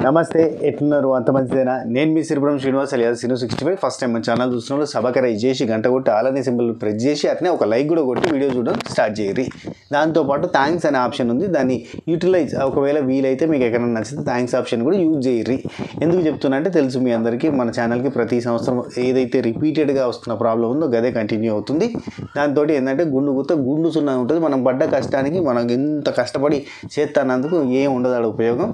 నమస్తే ఎట్లున్నారు అంత మంచిదేనా నేను మీ Sripuram Srinivas alias Sinu sixty five first time మన ఛానల్ చూస్తున్న సభకర చేసి గంట కొట్టి ఆలనే సింబల్ ప్రెస్ చేసి అట్నే ఒక లైక్ కూడా కొట్టి వీడియో చూడడం స్టార్ట్ చేయరి దాంతోపాటు థ్యాంక్స్ అనే ఆప్షన్ ఉంది దాన్ని యూటిలైజ్ ఒకవేళ వీలైతే మీకు ఎక్కడైనా నచ్చితే థ్యాంక్స్ ఆప్షన్ కూడా యూజ్ చేయరి ఎందుకు చెప్తున్నా అంటే తెలుసు మీ అందరికీ మన ఛానల్కి ప్రతి సంవత్సరం ఏదైతే రిపీటెడ్గా వస్తున్న ప్రాబ్లం ఉందో గదే కంటిన్యూ అవుతుంది దాంతో ఏంటంటే గుండు గుత్త గుండు సున్నా ఉంటుంది మనం పడ్డ కష్టానికి మనం ఎంత కష్టపడి చేస్తానందుకు ఏం ఉండదు ఆడ ఉపయోగం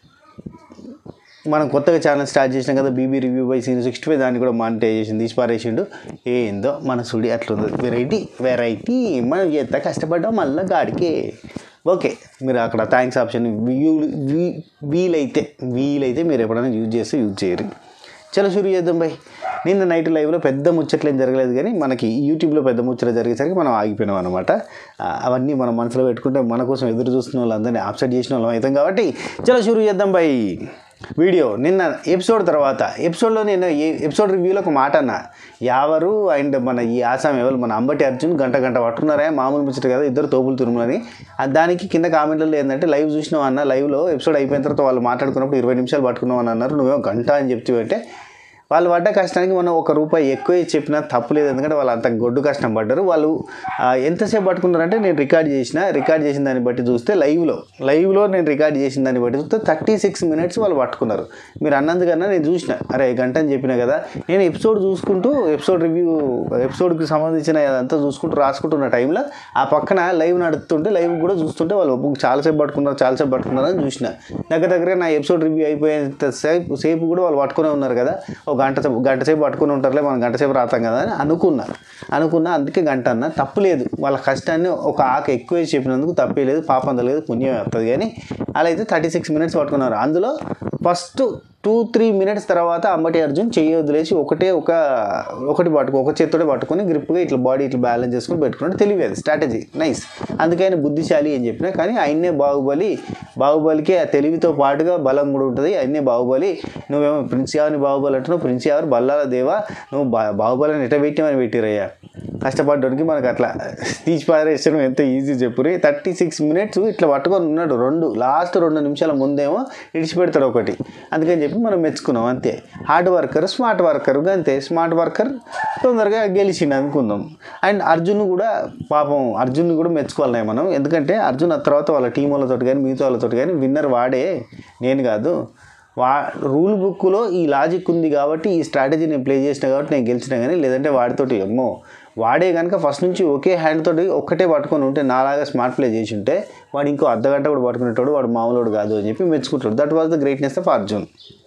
మనం కొత్తగా ఛానల్ స్టార్ట్ చేసినాం కదా BB review by scene sixty five దాన్ని కూడా మానిటైజేషన్ తీసి పారేసిండు ఏందో మన సుడి అట్లుంది వెరైటీ వెరైటీ మనం ఎంత కష్టపడ్డాం మళ్ళీ గాడికే ఓకే మీరు అక్కడ థ్యాంక్స్ ఆప్షన్ వీ- వీ- వీలైతే వీలైతే మీరు ఎప్పుడైనా యూజ్ చేస్తే యూజ్ చేయరు చలో షురు చేద్దాం బై నిన్న నైట్ లైవ్లో పెద్ద ముచ్చట్లు ఏం జరగలేదు కానీ మనకి యూట్యూబ్లో పెద్ద ముచ్చట్లు జరిగేసరికి మనం ఆగిపోయినాం అనమాట ఆ, అవన్నీ మనం మనసులో పెట్టుకుంటే మన కోసం ఎదురు చూస్తున్న వాళ్ళందరినీ అప్సెట్ చేసిన వాళ్ళం అవుతాం కాబట్టి చలో షురు చేద్దాం బై వీడియో నిన్న ఎపిసోడ్ తర్వాత ఎపిసోడ్లో నేను ఏ ఎపిసోడ్ రివ్యూలో ఒక మాట అన్న యావరు అండ్ మన ఈ ఆసాం ఎవరు మన అంబటి అర్జున్ గంట గంట పట్టుకున్నారా మామూలు ముచ్చట కదా ఇద్దరు తోపులు తిరుమలని ఆ దానికి కింద కామెంట్లో ఏంటంటే లైవ్ చూసినావు అన్న లైవ్లో ఎపిసోడ్ అయిపోయిన తర్వాత వాళ్ళు మాట్లాడుకున్నప్పుడు ఇరవై నిమిషాలు పట్టుకున్నావు అని అన్నారు నువ్వేమో గంట అని చెప్తూ అంటే వాళ్ళు పడ్డ కష్టానికి మనం ఒక రూపాయి ఎక్కువ చెప్పినా తప్పు లేదు ఎందుకంటే వాళ్ళు అంత గొడ్డు కష్టం పడ్డారు వాళ్ళు ఆ, ఎంతసేపు పట్టుకున్నారంటే నేను రికార్డ్ చేసిన రికార్డ్ చేసిన దాన్ని బట్టి చూస్తే లైవ్లో లైవ్లో నేను రికార్డ్ చేసిన దాన్ని బట్టి చూస్తే థర్టీ సిక్స్ మినిట్స్ వాళ్ళు పట్టుకున్నారు మీరు అన్నందుకన్నా నేను చూసిన అరే గంట అని చెప్పిన కదా నేను ఎపిసోడ్ చూసుకుంటూ ఎపిసోడ్ రివ్యూ ఎపిసోడ్కి సంబంధించిన అదంతా చూసుకుంటూ రాసుకుంటున్న టైంలో ఆ పక్కన లైవ్ నడుస్తుంటే లైవ్ కూడా చూస్తుంటే వాళ్ళు ఒక్కొక్క చాలాసేపు పట్టుకున్నారు చాలాసేపు పట్టుకున్నారు అని చూసిన దగ్గర దగ్గర నా ఎపిసోడ్ రివ్యూ అయిపోయేంత సేపు సేపు కూడా వాళ్ళు పట్టుకునే ఉన్నారు కదా ఒక గంట సేపు గంట సేపు పట్టుకుని ఉంటారులే మనం గంట సేపు రాతాం కదా అని అనుకున్నా అనుకున్నా అందుకే గంట అన్న తప్పులేదు వాళ్ళ కష్టాన్ని ఒక ఆకు ఎక్కువ వేసి చెప్పినందుకు తప్పే లేదు పాపం లేదు పుణ్యం వస్తుంది కానీ అలా అయితే థర్టీ సిక్స్ మినిట్స్ పట్టుకున్నారు అందులో ఫస్ట్ టూ త్రీ మినిట్స్ తర్వాత అంబటి అర్జున్ చెయ్యి వదిలేసి ఒకటే ఒక ఒకటి పట్టుకు ఒక చేత్తోటే పట్టుకొని గ్రిప్గా ఇట్లా బాడీ ఇట్లా బ్యాలెన్స్ చేసుకొని పెట్టుకున్నాడు తెలివి అది స్ట్రాటజీ నైస్ అందుకే ఆయన బుద్ధిశాలి అని చెప్పిన కానీ ఆయన్నే బాహుబలి బాహుబలికి ఆ తెలివితో పాటుగా బలం కూడా ఉంటుంది ఆయన్నే బాహుబలి నువ్వేమో ప్రిన్స్ యావని బాహుబలి అంటున్నావు ప్రిన్స్ యావర్ బల్లాల దేవా నువ్వు బా బాహుబలిని ఎట పెట్టామని పెట్టిరయ్యా కష్టపడ్డానికి మనకు అట్లా తీసి పారేసడం ఎంత ఈజీ చెప్పురి థర్టీ సిక్స్ మినిట్స్ ఇట్లా పట్టుకొని ఉన్నాడు రెండు లాస్ట్ రెండు నిమిషాల ముందేమో ఇడిచిపెడతాడు ఒకటి అందుకని చెప్పి మనం మెచ్చుకున్నాం అంతే హార్డ్ వర్కర్ స్మార్ట్ వర్కర్ అంతే స్మార్ట్ వర్కర్ తొందరగా గెలిచిండు అనుకుందాం అండ్ అర్జున్ కూడా పాపం అర్జున్ కూడా మెచ్చుకోవాలి మనం ఎందుకంటే అర్జున్ ఆ తర్వాత వాళ్ళ టీం వాళ్ళతో కానీ మిగతా వాళ్ళతో కానీ విన్నర్ వాడే నేను కాదు వా రూల్ బుక్లో ఈ లాజిక్ ఉంది కాబట్టి ఈ స్ట్రాటజీ నేను ప్లే చేసిన కాబట్టి నేను గెలిచిన కానీ లేదంటే వాడితోటి అమ్మో వాడే కనుక ఫస్ట్ నుంచి ఒకే హ్యాండ్ తోటి ఒక్కటే పట్టుకొని ఉంటే నాలాగా స్మార్ట్ ప్లే చేసి ఉంటే వాడు ఇంకో అర్ధ గంట కూడా పట్టుకునేటోడు వాడు మామూలుడు కాదు అని చెప్పి మెచ్చుకుంటాడు that was the greatness of Arjun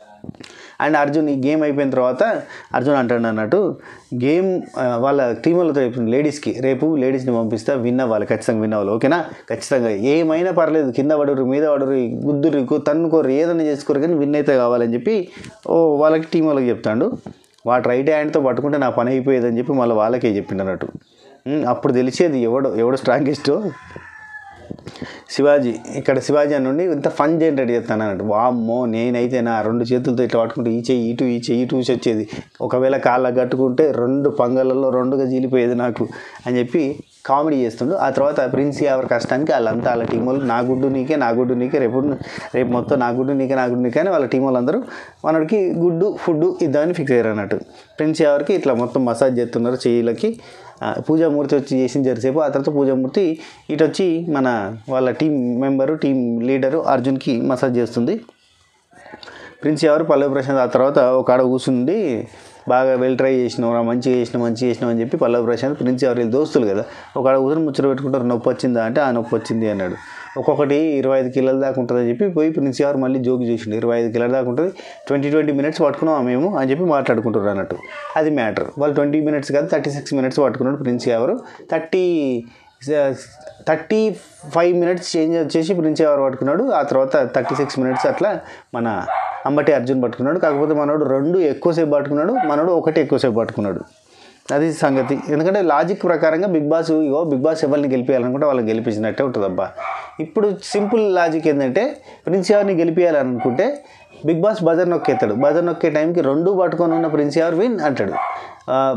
and Arjun ఈ గేమ్ అయిపోయిన తర్వాత అర్జున్ అంటాడు అన్నట్టు గేమ్ ఆ, వాళ్ళ టీం వాళ్ళతో చెప్పింది లేడీస్కి రేపు లేడీస్ని పంపిస్తా విన్ అవ్వాలి ఖచ్చితంగా విన్ అవ్వాలి ఓకేనా ఖచ్చితంగా ఏమైనా పర్లేదు కింద పడరు మీద పడరు గుద్దురు తన్నుకోరు ఏదైనా చేసుకోరు కానీ విన్ అయితే కావాలని చెప్పి ఓ వాళ్ళకి టీం వాళ్ళకి చెప్తాడు వాడు రైట్ హ్యాండ్తో పట్టుకుంటే నా పని అయిపోయేదని చెప్పి మళ్ళీ వాళ్ళకే చెప్పిండు అన్నట్టు ఉమ్, అప్పుడు తెలిసేది ఎవడు ఎవడు స్ట్రాంగెస్టో శివాజీ ఇక్కడ శివాజీ అని నుండి ఇంత ఫన్ జనరేట్ చేస్తాను అన్నట్టు వామ్మో నేనైతే నా రెండు చేతులతో ఇట్లా పట్టుకుంటే ఈ చెయ్యి ఇటు ఈ చెయ్యి ఇటు వచ్చేది ఒకవేళ కాళ్ళ కట్టుకుంటే రెండు పంగలలో రెండుగా జీలిపోయేది నాకు అని చెప్పి కామెడీ చేస్తుండు ఆ తర్వాత ప్రిన్స్ ఎవరి కష్టానికి వాళ్ళంతా వాళ్ళ టీం వాళ్ళు నా గుడ్డు నీకే నా గుడ్డు నీకే రేపు రేపు మొత్తం నా గుడ్డు నీకే నా గుడ్డు నీకే అని వాళ్ళ టీం వాళ్ళందరూ మనకి గుడ్డు ఫుడ్ ఇద్దామని ఫిక్స్ అయ్యారు అన్నట్టు ప్రిన్స్ ఎవరికి ఇట్లా మొత్తం మసాజ్ చేస్తున్నారు చెయ్యిలకి ఆ, పూజామూర్తి వచ్చి చేసిన జరిసేపు ఆ తర్వాత పూజామూర్తి ఇటు వచ్చి మన వాళ్ళ టీం మెంబరు టీం లీడరు అర్జున్కి మసాజ్ చేస్తుంది ప్రిన్స్ ఎవరు పల్లవి ప్రశాంత్ ఆ తర్వాత ఒక ఆడ కూర్చుండి బాగా వెల్ ట్రై చేసినావు రా మంచిగా చేసినావు మంచిగా చేసినావు అని చెప్పి పల్లవి ప్రశాంత్ ప్రిన్స్ ఎవరు వీళ్ళు దోస్తులు కదా ఒక ఆడ కూర్చొని ముచ్చట పెట్టుకుంటారు నొప్పి వచ్చిందా అంటే ఆ నొప్పి వచ్చింది అన్నాడు ఒక్కొక్కటి ఇరవై ఐదు కిలోల దాకా ఉంటుందని చెప్పి పోయి ప్రిన్స్ ఎవరు మళ్ళీ జోకి చేసిండు ఇరవై ఐదు కిలోల దాకా ఉంటుంది ట్వంటీ ట్వంటీ మినిట్స్ పట్టుకున్నాం మేము అని చెప్పి మాట్లాడుకుంటారు అన్నట్టు అది మ్యాటర్ వాళ్ళు ట్వంటీ మినిట్స్ కాదు థర్టీ సిక్స్ మినిట్స్ పట్టుకున్నాడు ప్రిన్స్ ఎవరు thirty thirty five minutes change వచ్చేసి ప్రిన్స్ ఎవరు పట్టుకున్నాడు ఆ తర్వాత థర్టీ సిక్స్ మినిట్స్ అట్లా మన అంబటి అర్జున్ పట్టుకున్నాడు కాకపోతే మనోడు రెండు ఎక్కువసేపు పట్టుకున్నాడు మనోడు ఒకటి ఎక్కువసేపు పట్టుకున్నాడు అది సంగతి ఎందుకంటే లాజిక్ ప్రకారంగా Bigg Boss ego Bigg Boss ఎవరిని గెలిపించాలనుకుంటే వాళ్ళని గెలిపించినట్టే ఉంటుంది అబ్బా ఇప్పుడు సింపుల్ లాజిక్ ఏంటంటే ప్రిన్స్ ఎవరిని గెలిపించాలనుకుంటే బిగ్ బాస్ బజర్ నొక్కేస్తాడు బజర్ నొక్కే టైంకి రెండు పట్టుకొని ఉన్న ప్రిన్స్ ఎవర్ విన్ అంటాడు ఆ,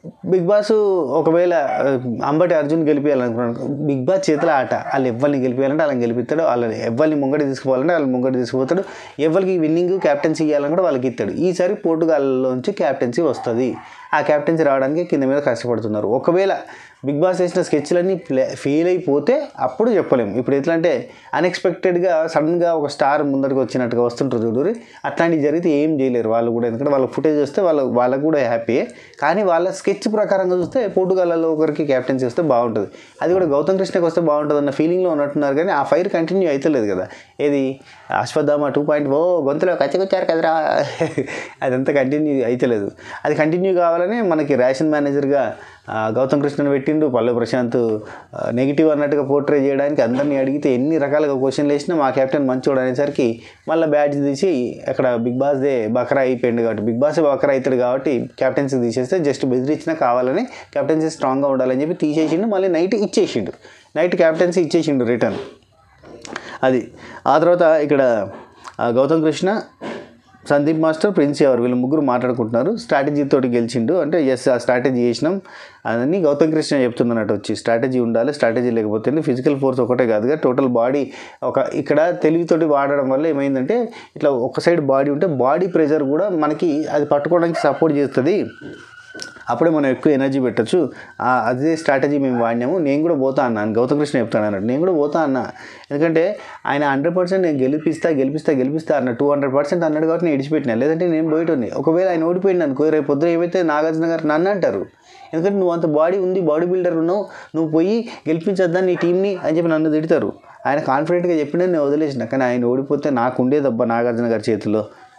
బిగ్ బాస్ ఒకవేళ ఆ, అంబటి అర్జున్ గెలిపించాలనుకున్నాను బిగ్ బాస్ చేతుల ఆట వాళ్ళు ఎవరిని గెలిపించాలంటే వాళ్ళని గెలిపిస్తాడు వాళ్ళని ఎవరిని ముంగడి తీసుకుపోవాలంటే వాళ్ళని ముంగడి తీసుకుపోతాడు ఎవరికి విన్నింగ్ క్యాప్టెన్సీ ఇవ్వాలని కూడా వాళ్ళకి ఇస్తాడు ఈసారి పోర్టుగాల్లోంచి క్యాప్టెన్సీ వస్తుంది ఆ క్యాప్టెన్సీ రావడానికి కింద మీద కష్టపడుతున్నారు ఒకవేళ బిగ్ బాస్ వేసిన స్కెచ్లన్నీ ప్లే ఫెయిల్ అయిపోతే అప్పుడు చెప్పలేము ఇప్పుడు ఎట్లా అంటే అన్ఎక్స్పెక్టెడ్గా సడన్గా ఒక స్టార్ ముందరికి వచ్చినట్టుగా వస్తుంటారు చూడరు అట్లాంటివి జరిగితే ఏం చేయలేరు వాళ్ళు కూడా ఎందుకంటే వాళ్ళ ఫుటేజ్ వస్తే వాళ్ళ వాళ్ళకు కూడా హ్యాపీయే కానీ వాళ్ళ స్కెచ్ ప్రకారంగా చూస్తే పోర్టుగాల్లో ఒకరికి క్యాప్టెన్సీ వస్తే బాగుంటుంది అది కూడా గౌతమ్ కృష్ణకి వస్తే బాగుంటుంది అన్న ఫీలింగ్లో ఉన్నట్టున్నారు కానీ ఆ ఫైర్ కంటిన్యూ అవుతలేదు కదా ఏది అశ్వత్థామ టూ పాయింట్ ఓ గొంతులో కచ్చకొచ్చారు కదరా అదంతా కంటిన్యూ అవుతలేదు అది కంటిన్యూ కావాలని మనకి రేషన్ మేనేజర్గా ఆ, గౌతమ్ కృష్ణను పెట్టిండు పల్లె ప్రశాంత్ నెగిటివ్ అన్నట్టుగా పోర్ట్రే చేయడానికి అందరినీ అడిగితే ఎన్ని రకాలుగా క్వశ్చన్లు వేసినా మా కెప్టెన్ మంచోడు అనేసరికి మళ్ళీ బ్యాచ్ తీసి అక్కడ బిగ్ బాస్దే బకరా అయిపోయింది కాబట్టి బిగ్ బాస్ బకరా అవుతాడు కాబట్టి కెప్టెన్సీ తీసేస్తే జస్ట్ బెదిరించినా కావాలని కెప్టెన్సీ స్ట్రాంగ్గా ఉండాలని చెప్పి తీసేసిండు మళ్ళీ నైట్ ఇచ్చేసిండు నైట్ కెప్టెన్సీ ఇచ్చేసిండు రిటర్న్ అది ఆ తర్వాత ఇక్కడ ఆ, గౌతమ్ కృష్ణ సందీప్ మాస్టర్ ప్రిన్స్ ఎవరు వీళ్ళు ముగ్గురు మాట్లాడుకుంటున్నారు స్ట్రాటజీ తోటి గెలిచిండు అంటే ఎస్ ఆ స్ట్రాటజీ చేసినాం అని గౌతమ్ కృష్ణ చెప్తున్నట్టు వచ్చి స్ట్రాటజీ ఉండాలి స్ట్రాటజీ లేకపోతే ఫిజికల్ ఫోర్స్ ఒకటే కాదుగా టోటల్ బాడీ ఒక ఇక్కడ తెలివితోటి వాడడం వల్ల ఏమైందంటే ఇట్లా ఒక సైడ్ బాడీ ఉంటే బాడీ ప్రెషర్ కూడా మనకి అది పట్టుకోవడానికి సపోర్ట్ చేస్తుంది అప్పుడే మనం ఎక్కువ ఎనర్జీ పెట్టచ్చు ఆ, అదే స్ట్రాటజీ మేము వాడినాము నేను కూడా పోతా అన్నాను గౌతమ్ కృష్ణ చెప్తాను అన్నట్టు నేను కూడా పోతా అన్నా ఎందుకంటే ఆయన హండ్రెడ్ పర్సెంట్ నేను గెలిపిస్తా గెలిపిస్తా గెలిపిస్తా అన్న టూ హండ్రెడ్ పర్సెంట్ అన్నాడు కాబట్టి నేను ఇడిచిపెట్టినా లేదంటే నేను పోయేటోని ఒకవేళ ఆయన ఓడిపోయింది అనుకో రేపు పొద్దున ఏమైతే నాగార్జున గారు నన్ను అంటారు ఎందుకంటే నువ్వు అంత బాడీ ఉంది బాడీ బిల్డర్ ఉన్నావు నువ్వు పోయి గెలిపించొద్దా నీ టీంని అని చెప్పి నన్ను తిడతారు ఆయన కాన్ఫిడెంట్గా చెప్పినా నేను వదిలేసిన కానీ ఆయన ఓడిపోతే నాకు ఉండేదబ్బా నాగార్జున గారి చేతిలో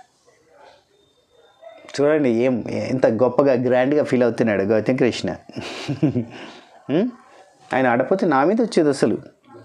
చూడండి ఏం ఎంత గొప్పగా గ్రాండ్గా ఫీల్ అవుతున్నాడు గౌతమ్ కృష్ణ ఉం? ఆయన ఆడపోతే నా మీద వచ్చేది అసలు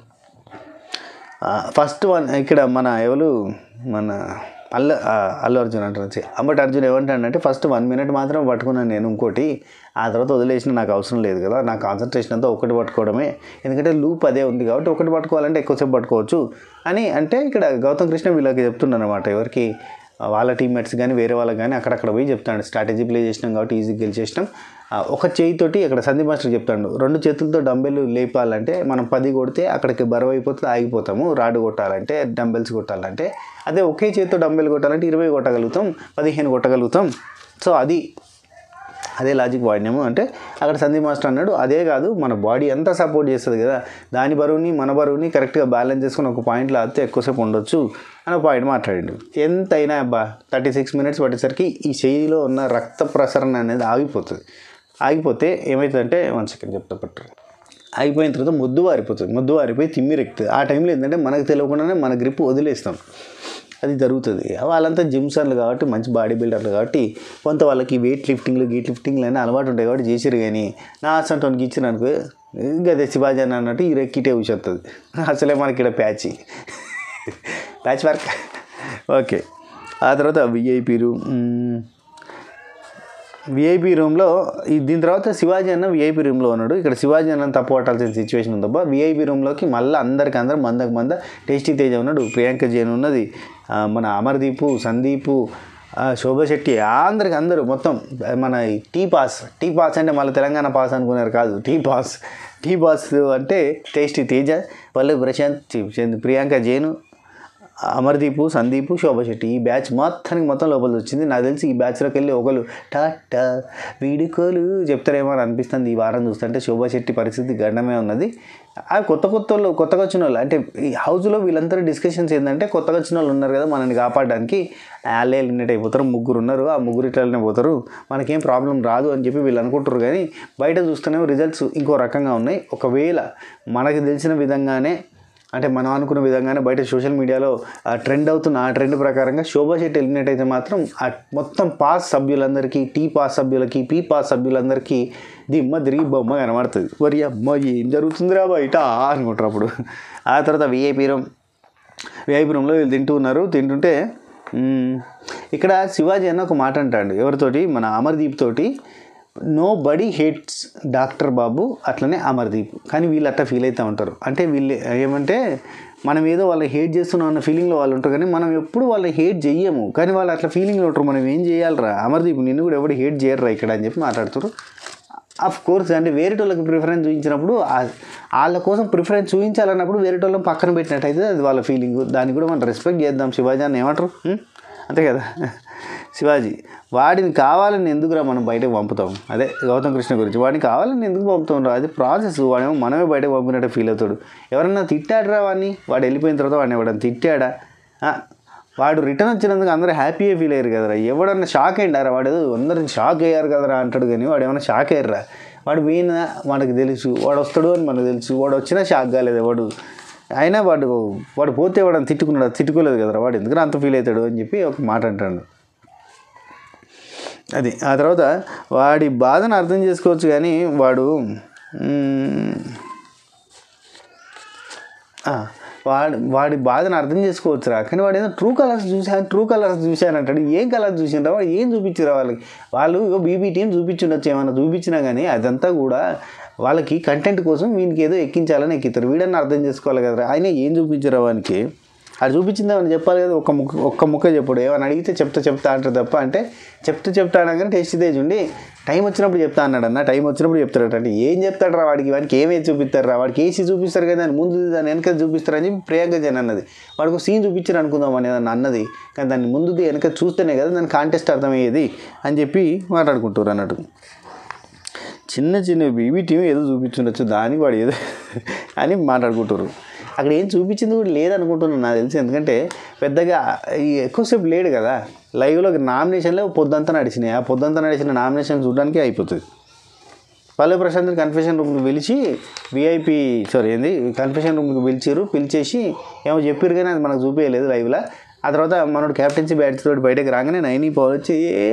ఫస్ట్ వన్ ఇక్కడ మన ఎవరు మన అల్ల ఆ, అల్లు అర్జున్ అంటారు ఛీ, అంబటి అర్జున్ ఏమంటాడంటే ఫస్ట్ వన్ మినిట్ మాత్రం పట్టుకున్నాను నేను ఇంకోటి ఆ తర్వాత వదిలేసిన నాకు అవసరం లేదు కదా నా కాన్సన్ట్రేషన్ అంతా ఒకటి పట్టుకోవడమే ఎందుకంటే లూప్ అదే ఉంది కాబట్టి ఒకటి పట్టుకోవాలంటే ఎక్కువసేపు పట్టుకోవచ్చు అని అంటే ఇక్కడ గౌతమ్ కృష్ణ వీళ్ళకి చెప్తున్నాను అనమాట ఎవరికి వాళ్ళ టీమ్మేట్స్ కానీ వేరే వాళ్ళకి కానీ అక్కడక్కడ పోయి చెప్తాడు స్ట్రాటజీ ప్లే చేసినాం కాబట్టి ఈజీగా గెలిచేసినాం ఆ, ఒక చేయితోటి అక్కడ సందీప్ మాస్టర్ చెప్తాడు రెండు చేతులతో డంబెల్ లేపాలంటే మనం పది కొడితే అక్కడికి బరువు అయిపోతుంది ఆగిపోతాము రాడు కొట్టాలంటే డంబెల్స్ కొట్టాలంటే అదే ఒకే చేతితో డంబెల్ కొట్టాలంటే ఇరవై కొట్టగలుగుతాం పదిహేను కొట్టగలుగుతాం సో అది అదే లాజిక్ వాడినాము అంటే అక్కడ సందీప్ మాస్టర్ అన్నాడు అదే కాదు మన బాడీ అంతా సపోర్ట్ చేస్తుంది కదా దాని బరువుని మన బరువుని కరెక్ట్గా బ్యాలెన్స్ చేసుకుని ఒక పాయింట్లో ఆడితే ఎక్కువసేపు ఉండొచ్చు అని ఒక పాయింట్ మాట్లాడాడు ఎంతైనా అబ్బా థర్టీ సిక్స్ మినిట్స్ పట్టేసరికి ఈ చెయ్యిలో ఉన్న రక్త ప్రసరణ అనేది ఆగిపోతుంది ఆగిపోతే ఏమవుతుందంటే వన్ సెకండ్ చెప్తా పట్టు ఆగిపోయిన తర్వాత ముద్దు వారిపోతుంది ముద్దు వారిపోయి తిమ్మిరెక్కుతుంది ఆ టైంలో ఏంటంటే మనకు తెలియకుండానే మన గ్రిప్ వదిలేస్తాం అది జరుగుతుంది వాళ్ళంతా జిమ్సర్లు కాబట్టి మంచి బాడీ బిల్డర్లు కాబట్టి కొంత వాళ్ళకి వెయిట్ లిఫ్టింగ్లు గీట్ లిఫ్టింగ్లు అని అలవాటు ఉంటాయి కాబట్టి చేసిరు కానీ నా అసంటోనికి ఇచ్చిన అనుకో గదే శివాజీ అని అన్నట్టు ఈ రెక్కిటే కూర్చొస్తుంది అసలే మనకి ఇక్కడ ప్యాచి ప్యాచ్ వర్క్ ఓకే ఆ తర్వాత విఐపి రూమ్ విఐపి రూమ్లో ఈ దీని తర్వాత శివాజీ అన్న విఐపి రూమ్లో ఉన్నాడు ఇక్కడ శివాజీ అన్న తప్పు పట్టాల్సిన సిచ్యువేషన్ ఉందబ్బా విఐపి రూమ్లోకి మళ్ళీ అందరికి అందరు మందకు మంద టేస్టీ తేజ ఉన్నాడు ప్రియాంక జైన్ ఉన్నది ఆ, మన అమర్దీపు సందీపు ఆ, శోభా శెట్టి అందరికి అందరూ మొత్తం మన ఈ టీ పాస్ టీ పాస్ అంటే మళ్ళీ తెలంగాణ పాస్ అనుకున్నారు కాదు టీ పాస్ టీ పాస్ అంటే టేస్టీ తేజ పల్లె ప్రశాంత్ చి- ప్రియాంక జైను అమర్దీపు సందీపు శోభా శెట్టి ఈ బ్యాచ్ మొత్తానికి మొత్తం లోపలికి వచ్చింది నాకు తెలిసి ఈ బ్యాచ్లోకి వెళ్ళి ఒకరు టాటా వీడుకోలు చెప్తారేమో అని అనిపిస్తుంది ఈ వారం చూస్తుంటే శోభా శెట్టి పరిస్థితి గండమే ఉన్నది ఆ కొత్త కొత్త వాళ్ళు కొత్తగా వచ్చిన వాళ్ళు అంటే ఈ హౌస్లో వీళ్ళందరూ డిస్కషన్స్ ఏంటంటే కొత్తగా వచ్చిన వాళ్ళు ఉన్నారు కదా మనల్ని కాపాడడానికి వాళ్ళే ఎలిమినేట్ అయిపోతారు ముగ్గురు ఉన్నారు ఆ ముగ్గురు ఇట్లనే పోతారు మనకేం ప్రాబ్లం రాదు అని చెప్పి వీళ్ళు అనుకుంటారు కానీ బయట చూస్తేనే రిజల్ట్స్ ఇంకో రకంగా ఉన్నాయి ఒకవేళ మనకు తెలిసిన విధంగానే అంటే మనం అనుకున్న విధంగానే బయట సోషల్ మీడియాలో ట్రెండ్ అవుతున్న ఆ ట్రెండ్ ప్రకారంగా శోభా శెట్టి ఎలిమినేట్ అయితే మాత్రం ఆ మొత్తం పాస్ సభ్యులందరికీ టీ పాస్ సభ్యులకి పీ పాస్ సభ్యులందరికీ దిమ్మ తిరిగి బొమ్మ కనబడుతుంది మరి అమ్మ ఏం జరుగుతుందిరా బయట అనుకుంటారు అప్పుడు ఆ తర్వాత విఐపీ రూమ్ విఐపీ రూమ్లో వీళ్ళు తింటూ ఉన్నారు తింటుంటే మ్మ్, ఇక్కడ శివాజీ అన్న ఒక మాట అంటాడు ఎవరితోటి మన అమర్దీప్ తోటి nobody hates doctor Babu అట్లనే అమర్దీప్ కానీ వీళ్ళు అట్లా ఫీల్ అవుతూ ఉంటారు అంటే వీళ్ళు ఏమంటే మనం ఏదో వాళ్ళని హేట్ చేస్తున్నాం అన్న ఫీలింగ్లో వాళ్ళు ఉంటారు కానీ మనం ఎప్పుడు వాళ్ళని హేట్ చెయ్యము కానీ వాళ్ళు అట్లా ఫీలింగ్లో ఉంటారు మనం ఏం చేయాలరా అమర్దీప్ నిన్ను కూడా ఎవడు హేట్ చేయరురా ఇక్కడ అని చెప్పి మాట్లాడుతారు ఆఫ్ కోర్స్ అంటే వేరేటోళ్ళకి ప్రిఫరెన్స్ చూపించినప్పుడు ఆ- వాళ్ళ కోసం ప్రిఫరెన్స్ చూపించాలన్నప్పుడు వేరేటోళ్ళని పక్కన పెట్టినట్టయితే అది వాళ్ళ ఫీలింగ్ దాన్ని కూడా మనం రెస్పెక్ట్ చేద్దాం శివాజీ అని ఏమంటారు ఉం? అంతే కదా శివాజీ వాడిని కావాలని ఎందుకురా మనం బయటకు పంపుతాం అదే గౌతమ్ కృష్ణ గురించి వాడిని కావాలని ఎందుకు పంపుతాం రా అది ప్రాసెస్ వాడేమో మనమే బయటకు పంపినట్టు ఫీల్ అవుతాడు ఎవరన్నా తిట్టాడరా వాడిని వాడు వెళ్ళిపోయిన తర్వాత వాడిని ఎవడన్నా తిట్టాడా ఆ, వాడు రిటర్న్ వచ్చినందుకు అందరూ హ్యాపీగా ఫీల్ అయ్యారు కదరా ఎవడన్నా షాక్ అయ్యారా వాడు అందరూ షాక్ అయ్యారు కదరా అంటాడు కానీ వాడు ఏమైనా షాక్ అయ్యారా వాడు పోయిన మనకు తెలుసు వాడు వస్తాడు అని మనకు తెలుసు వాడు వచ్చినా షాక్ కాలేదు వాడు అయినా వాడు వాడు పోతే వాడు తిట్టుకున్నాడు తిట్టుకోలేదు కదరా వాడు ఎందుకు అంత ఫీల్ అవుతాడు అని చెప్పి ఒక మాట అంటాడు అది ఆ తర్వాత వాడి బాధను అర్థం చేసుకోవచ్చు కానీ వాడు మ్మ్, ఆ, వాడు వాడి బాధను అర్థం చేసుకోవచ్చురా కానీ వాడు ఏదో ట్రూ కలర్స్ చూశాను ట్రూ కలర్స్ చూశాను అంటాడు ఏం కలర్స్ చూసిండ్రా వాడు ఏం చూపించారా వాళ్ళకి వాళ్ళు ఇగో బీబీ టీం చూపించుండొచ్చు ఏమైనా చూపించినా కానీ అదంతా కూడా వాళ్ళకి కంటెంట్ కోసం వీనికి ఏదో ఎక్కించాలని ఎక్కిస్తారు వీడన్నా అర్థం చేసుకోవాలి కదరా ఆయన ఏం చూపించారా వానికి అది చూపించిందేమని చెప్పాలి కదా ఒక్క ముక్క ఒక్క ముక్క చెప్పుడు ఏమైనా అడిగితే చెప్తా చెప్తా అంటారు తప్ప అంటే చెప్తా చెప్తా అనగానే టేస్ట్ తేజ్ ఉండి టైం వచ్చినప్పుడు చెప్తా అన్నాడు అన్న టైం వచ్చినప్పుడు చెప్తాడట అంటే ఏం చెప్తాడు రా వాడికి వాడికి ఏమేది చూపిస్తారు రా వాడికి ఏసీ చూపిస్తారు కదా దాని ముందు దాని వెనక చూపిస్తారని చెప్పి ప్రియాంక జన్ అన్నది వాడికి ఒక సీన్ చూపించారు అనుకుందాం అని ఏదన్నా అన్నది కానీ దాన్ని ముందుది వెనక చూస్తేనే కదా దాని కాంటెస్ట్ అర్థమయ్యేది అని చెప్పి మాట్లాడుకుంటారు అన్నట్టు చిన్న చిన్న బీబీ టీం ఏదో చూపించుండొచ్చు దానికి వాడు ఏదో అని మాట్లాడుకుంటారు అక్కడ ఏం చూపించింది కూడా లేదనుకుంటున్నాను నాకు తెలిసి ఎందుకంటే పెద్దగా ఈ ఎక్కువసేపు లేడు కదా లైవ్లో నామినేషన్లో పొద్దంతా నడిచినాయి ఆ పొద్దంతా నడిచిన నామినేషన్ చూడడానికి అయిపోతుంది పల్లె ప్రశాంత్ కన్ఫెషన్ రూమ్కి పిలిచి విఐపి సారీ ఏంది కన్ఫెషన్ రూమ్కి పిలిచారు పిలిచేసి ఏమో చెప్పారు కానీ అది మనకు చూపించలేదు లైవ్లో ఆ తర్వాత మనోడు క్యాప్టెన్సీ బ్యాట్స్ తోటి బయటకు రాగానే నైనీ పవర్ వచ్చి ఏ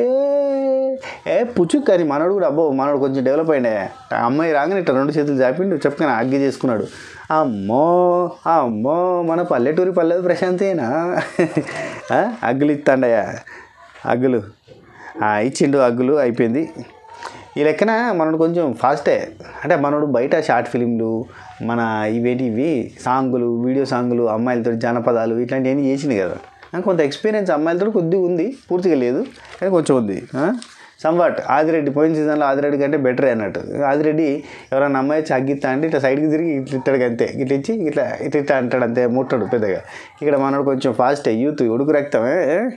ఏ పుచ్చుక్ కానీ మనోడు కూడా అబ్బో మనోడు కొంచెం డెవలప్ అయ్యిండే ఆ అమ్మాయి రాగానే ఇట్లా రెండు చేతులు చాపిండు చెప్పుకొని అగ్గి చేసుకున్నాడు అమ్మో అమ్మో మన పల్లెటూరి పల్లె ప్రశాంతేనా ఆ, అగ్గులు ఇస్తాండయా అగ్గులు ఆ, ఇచ్చిండు అగ్గులు అయిపోయింది ఈ లెక్కన మనోడు కొంచెం ఫాస్టే అంటే మనోడు బయట షార్ట్ ఫిలింలు మన ఇవేంటి ఇవి సాంగులు వీడియో సాంగులు అమ్మాయిలతో జానపదాలు ఇట్లాంటివన్నీ చేసింది కదా నాకు కొంత ఎక్స్పీరియన్స్ అమ్మాయిలతో కొద్దిగా ఉంది పూర్తిగా లేదు కానీ కొంచెం ఉంది సంవాట్ ఆదిరెడ్డి పోయిన సీజన్లో ఆదిరెడ్డి కంటే బెటర్ అన్నట్టు ఆదిరెడ్డి ఎవరైనా అమ్మాయి వచ్చి అగ్గిస్తా అంటే ఇట్లా సైడ్కి తిరిగి ఇట్లా ఇట్టాడు అంతే ఇట్లా ఇచ్చి ఇట్లా ఇట్లా ఇట్లా అంటాడు అంతే ముట్టడు పెద్దగా ఇక్కడ మనోడు కొంచెం ఫాస్టే యూత్ ఉడుకు రక్తమే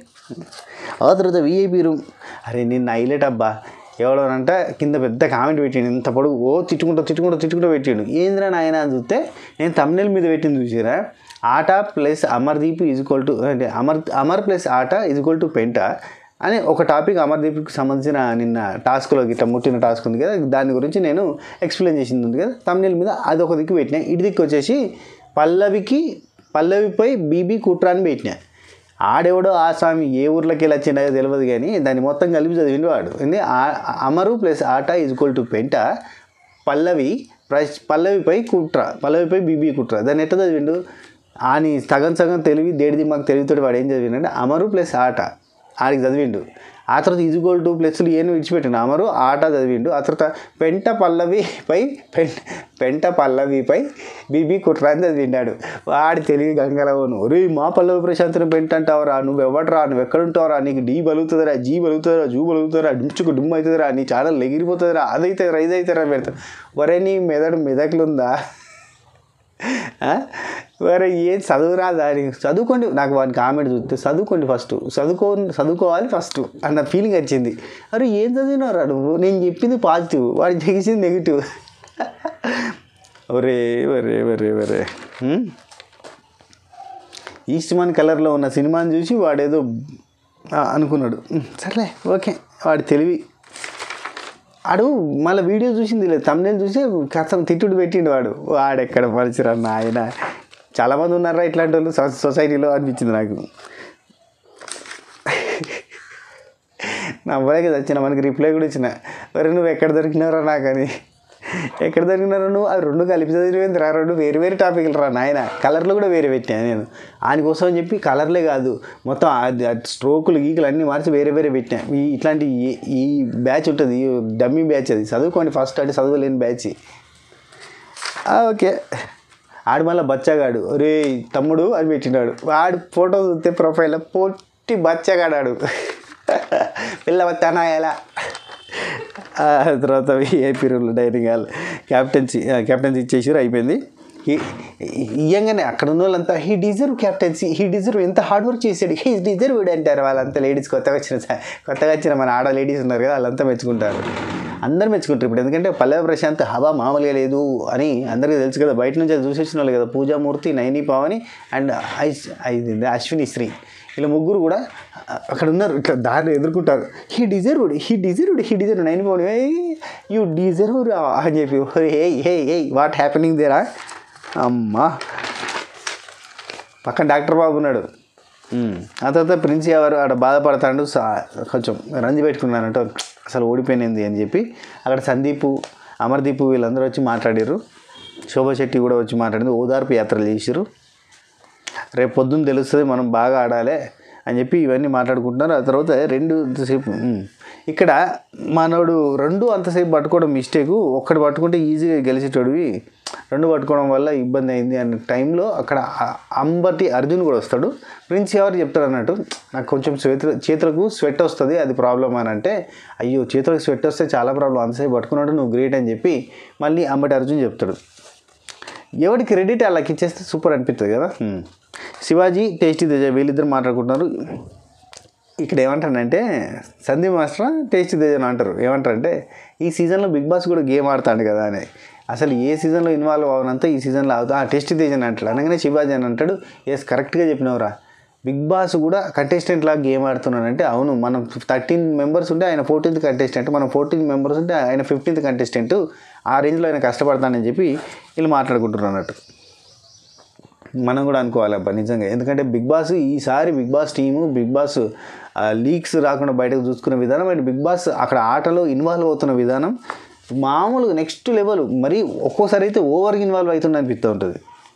ఆ తర్వాత విఐపి రూమ్ అరే నిన్న హైలైట్ అబ్బా ఎవడోనంట కింద పెద్ద కామెంట్ పెట్టిండు ఇంత పొడుగు ఓ తిట్టుకుంటూ తిట్టుకుంటూ తిట్టుకుంటూ పెట్టిండు ఏంద్రా నాయన అని చూస్తే నేను తమిళ మీద పెట్టింది చూసిరా ఆట plus Amardeep is equal to అంటే అమర్ అమర్ ప్లస్ ఆట ఈజ్ ఈక్వల్ టు పెంట అని ఒక టాపిక్ అమర్దీప్కి సంబంధించిన నిన్న టాస్క్లో ఇట్లా ముట్టిన టాస్క్ ఉంది కదా దాని గురించి నేను ఎక్స్ప్లెయిన్ చేసింది ఉంది కదా తమిళ మీద అది ఒక దిక్కు పెట్టినా ఇటు దిక్కు వచ్చేసి పల్లవికి పల్లవిపై బీబీ కుట్ర అని పెట్టినా ఆడెవడో ఆ స్వామి ఏ ఊర్లోకి వెళ్ళి వచ్చిండో తెలియదు కానీ దాన్ని మొత్తం కలిపి చదివిండు వాడు ఏంది ఆ- అమరు ప్లస్ ఆట ఈజ్ ఈక్వల్ టు పెంట పల్లవి ప్లస్ పల్లవిపై కుట్ర పల్లవిపై బీబీ కుట్ర దాన్ని ఎట్లా చదివిండు ఆని సగం సగం తెలివి దేడిది మాకు తెలివితోటి వాడు ఏం చదివిండంటే అమరు ప్లస్ ఆట ఆడికి చదివిండు ఆ తర్వాత ఈజ్గోల్ టూ ప్లస్లు ఏం విడిచిపెట్టిండు అమరు ఆట చదివిండు ఆ తర్వాత పెంట పల్లవిపై పెంట పెంట పల్లవిపై బీబీ కుట్ర అని చదివిండాడు వాడి తెలివి గంగలవను ఒరే మా పల్లవి ప్రశాంతను పెంట అంటావురా నువ్వు ఎవడరా నువ్వు ఎక్కడుంటావురా నీకు డీ బలుగుతుందిరా జీ బలుగుతుందిరా జూ బలుగుతుందిరా డుమ్చుకు డుమ్ అవుతుందిరా నీ ఛానల్ ఎగిరిపోతుందిరా అదైతే రైజ్ అవుతారా పెడతా ఒరే నీ మెదడు మెదకులుందా ఆ? మరి ఏం చదువురా దాని చదువుకోండి నాకు వాడిని కామెంట్ చూస్తే చదువుకోండి ఫస్ట్ చదువుకో చదువుకోవాలి ఫస్ట్ అన్న ఫీలింగ్ వచ్చింది అరే ఏం చదివినారా నువ్వు నేను చెప్పింది పాజిటివ్ వాడు చేసింది నెగిటివ్ ఒరే ఒరే ఒరే ఒరే హ్మ్? ఈస్ట్ మన్ కలర్లో ఉన్న సినిమాని చూసి వాడేదో ఆ, అనుకున్నాడు హ్మ్, సర్లే ఓకే వాడి తెలివి వాడు మళ్ళీ వీడియో చూసింది లేదు తమిళ చూసి కథం తిట్టుడు పెట్టిండు వాడు వాడెక్కడ మనిషిరా నాయన చాలామంది ఉన్నారా ఇట్లాంటి వాళ్ళు సొ- సొసైటీలో అనిపించింది నాకు నవ్వలేక వచ్చిన మనకి రిప్లై కూడా ఇచ్చిన మరి నువ్వు ఎక్కడ దొరికినారా నాకని ఎక్కడ దొరికినారా నువ్వు అది రెండు కలిపి చదివింది రా రెండు వేరు వేరు టాపిక్లు రా నాయన కలర్లు కూడా వేరే పెట్టాను నేను ఆయన కోసం అని చెప్పి కలర్లే కాదు మొత్తం అది అది స్ట్రోకులు గీకులు అన్నీ మార్చి వేరే వేరే పెట్టినా ఈ ఇట్లాంటి ఈ- ఈ బ్యాచ్ ఉంటుంది ఈ డమ్మీ బ్యాచ్ అది చదువుకోండి ఫస్ట్ అంటే చదువులేని బ్యాచ్ ఆ, ఓకే ఆడు మళ్ళీ బచ్చగాడు ఒరే తమ్ముడు అని పెట్టినాడు వాడు ఫోటో చూస్తే ప్రొఫైల్లో పొట్టి బచ్చగాడాడు పిల్ల వస్తానా ఎలా ఆ తర్వాత VIP rule dining hall captaincy captaincy ఇచ్చేసారు అయిపోయింది ఇయ్యంగానే అక్కడ ఉన్న వాళ్ళంతా he deserve captaincy he deserve ఎంత హార్డ్ వర్క్ చేశాడు హీ డిజర్వ్ అంటారు వాళ్ళంతా లేడీస్ కొత్తగా వచ్చిన కొత్తగా వచ్చిన మన ఆడ లేడీస్ ఉన్నారు కదా వాళ్ళంతా మెచ్చుకుంటారు అందరు మెచ్చుకుంటారు ఇప్పుడు ఎందుకంటే పల్లె ప్రశాంత్ హవా మామూలుగా లేదు అని అందరికీ తెలుసు కదా బయట నుంచి అది చూసేసిన వాళ్ళు కదా పూజామూర్తి నైని పావని అండ్ ఐస్ ఐదు అశ్విని శ్రీ వీళ్ళ ముగ్గురు కూడా అక్కడ ఉన్నారు ఇట్లా దారిలో ఎదుర్కొంటారు he deserved he deserved he deserve నైన్ పవన్ యూ డిజర్వ్ అని చెప్పి హే హే హే వాట్ హ్యాపెనింగ్ దేరా అమ్మా పక్కన డాక్టర్ బాబు ఉన్నాడు ఉమ్. ఆ తర్వాత ప్రిన్స్ ఎవరు ఆడ బాధపడతాడు సా- కొంచెం రంజి పెట్టుకున్నానంట అసలు ఓడిపోయినది అని చెప్పి అక్కడ సందీపు అమర్దీప్ వీళ్ళందరూ వచ్చి మాట్లాడారు శోభా శెట్టి కూడా వచ్చి మాట్లాడింది ఓదార్పు యాత్రలు చేసిరు రేపు పొద్దున్న తెలుస్తుంది మనం బాగా ఆడాలి అని చెప్పి ఇవన్నీ మాట్లాడుకుంటున్నారు ఆ తర్వాత రెండు అంతసేపు ఉమ్. ఇక్కడ మనోడు రెండు అంతసేపు పట్టుకోవడం మిస్టేకు ఒక్కటి పట్టుకుంటే ఈజీగా గెలిచేటోడివి రెండు పట్టుకోవడం వల్ల ఇబ్బంది అయింది అనే టైంలో అక్కడ అ- అంబటి అర్జున్ కూడా వస్తాడు ప్రిన్స్ ఎవరు చెప్తాడు అన్నట్టు నాకు కొంచెం చేతులు చేతులకు స్వెట్ వస్తుంది అది ప్రాబ్లం అని అంటే అయ్యో చేతులకు స్వెట్ వస్తే చాలా ప్రాబ్లం అంతసేపు పట్టుకున్నాడు నువ్వు గ్రేట్ అని చెప్పి మళ్ళీ అంబటి అర్జున్ చెప్తాడు ఎవడి క్రెడిట్ వాళ్ళకి ఇచ్చేస్తే సూపర్ అనిపిస్తుంది కదా హ్మ్. శివాజీ టేస్టీ తేజ వీళ్ళిద్దరు మాట్లాడుకుంటున్నారు ఇక్కడ ఏమంటానంటే సందీప్ మాస్టర్ టేస్టీ తేజ అని అంటారు ఏమంటారంటే ఈ సీజన్లో బిగ్ బాస్ కూడా గేమ్ ఆడతాడు కదా అని అసలు ఏ సీజన్లో ఇన్వాల్వ్ అవనంతా ఈ సీజన్లో అవుతా ఆ టేస్టీ తేజ అని అంటాడు అనగానే శివాజీ అని అంటాడు ఎస్ కరెక్ట్గా చెప్పినవరా బిగ్ బాస్ కూడా కంటెస్టెంట్ లాగా గేమ్ ఆడుతున్నాడంటే అవును మనం థర్టీన్ మెంబర్స్ ఉంటే ఆయన ఫోర్టీన్త్ కంటెస్టెంట్ మనం ఫోర్టీన్ మెంబర్స్ ఉంటే ఆయన ఫిఫ్టీన్త్ కంటెస్టెంట్ ఆ రేంజ్లో ఆయన కష్టపడతానని చెప్పి వీళ్ళు మాట్లాడుకుంటున్నారు అన్నట్టు మనం కూడా అనుకోవాలి అబ్బా నిజంగా ఎందుకంటే బిగ్ బాస్ ఈసారి Bigg Boss team Bigg Boss leaks రాకుండా బయటకు చూసుకునే విధానం అండ్ బిగ్ బాస్ అక్కడ ఆటలో ఇన్వాల్వ్ అవుతున్న విధానం మామూలుగా నెక్స్ట్ లెవెల్ మరి ఒక్కోసారి అయితే ఓవర్ ఇన్వాల్వ్ అవుతుంది అనిపిస్తూ ఉంటుంది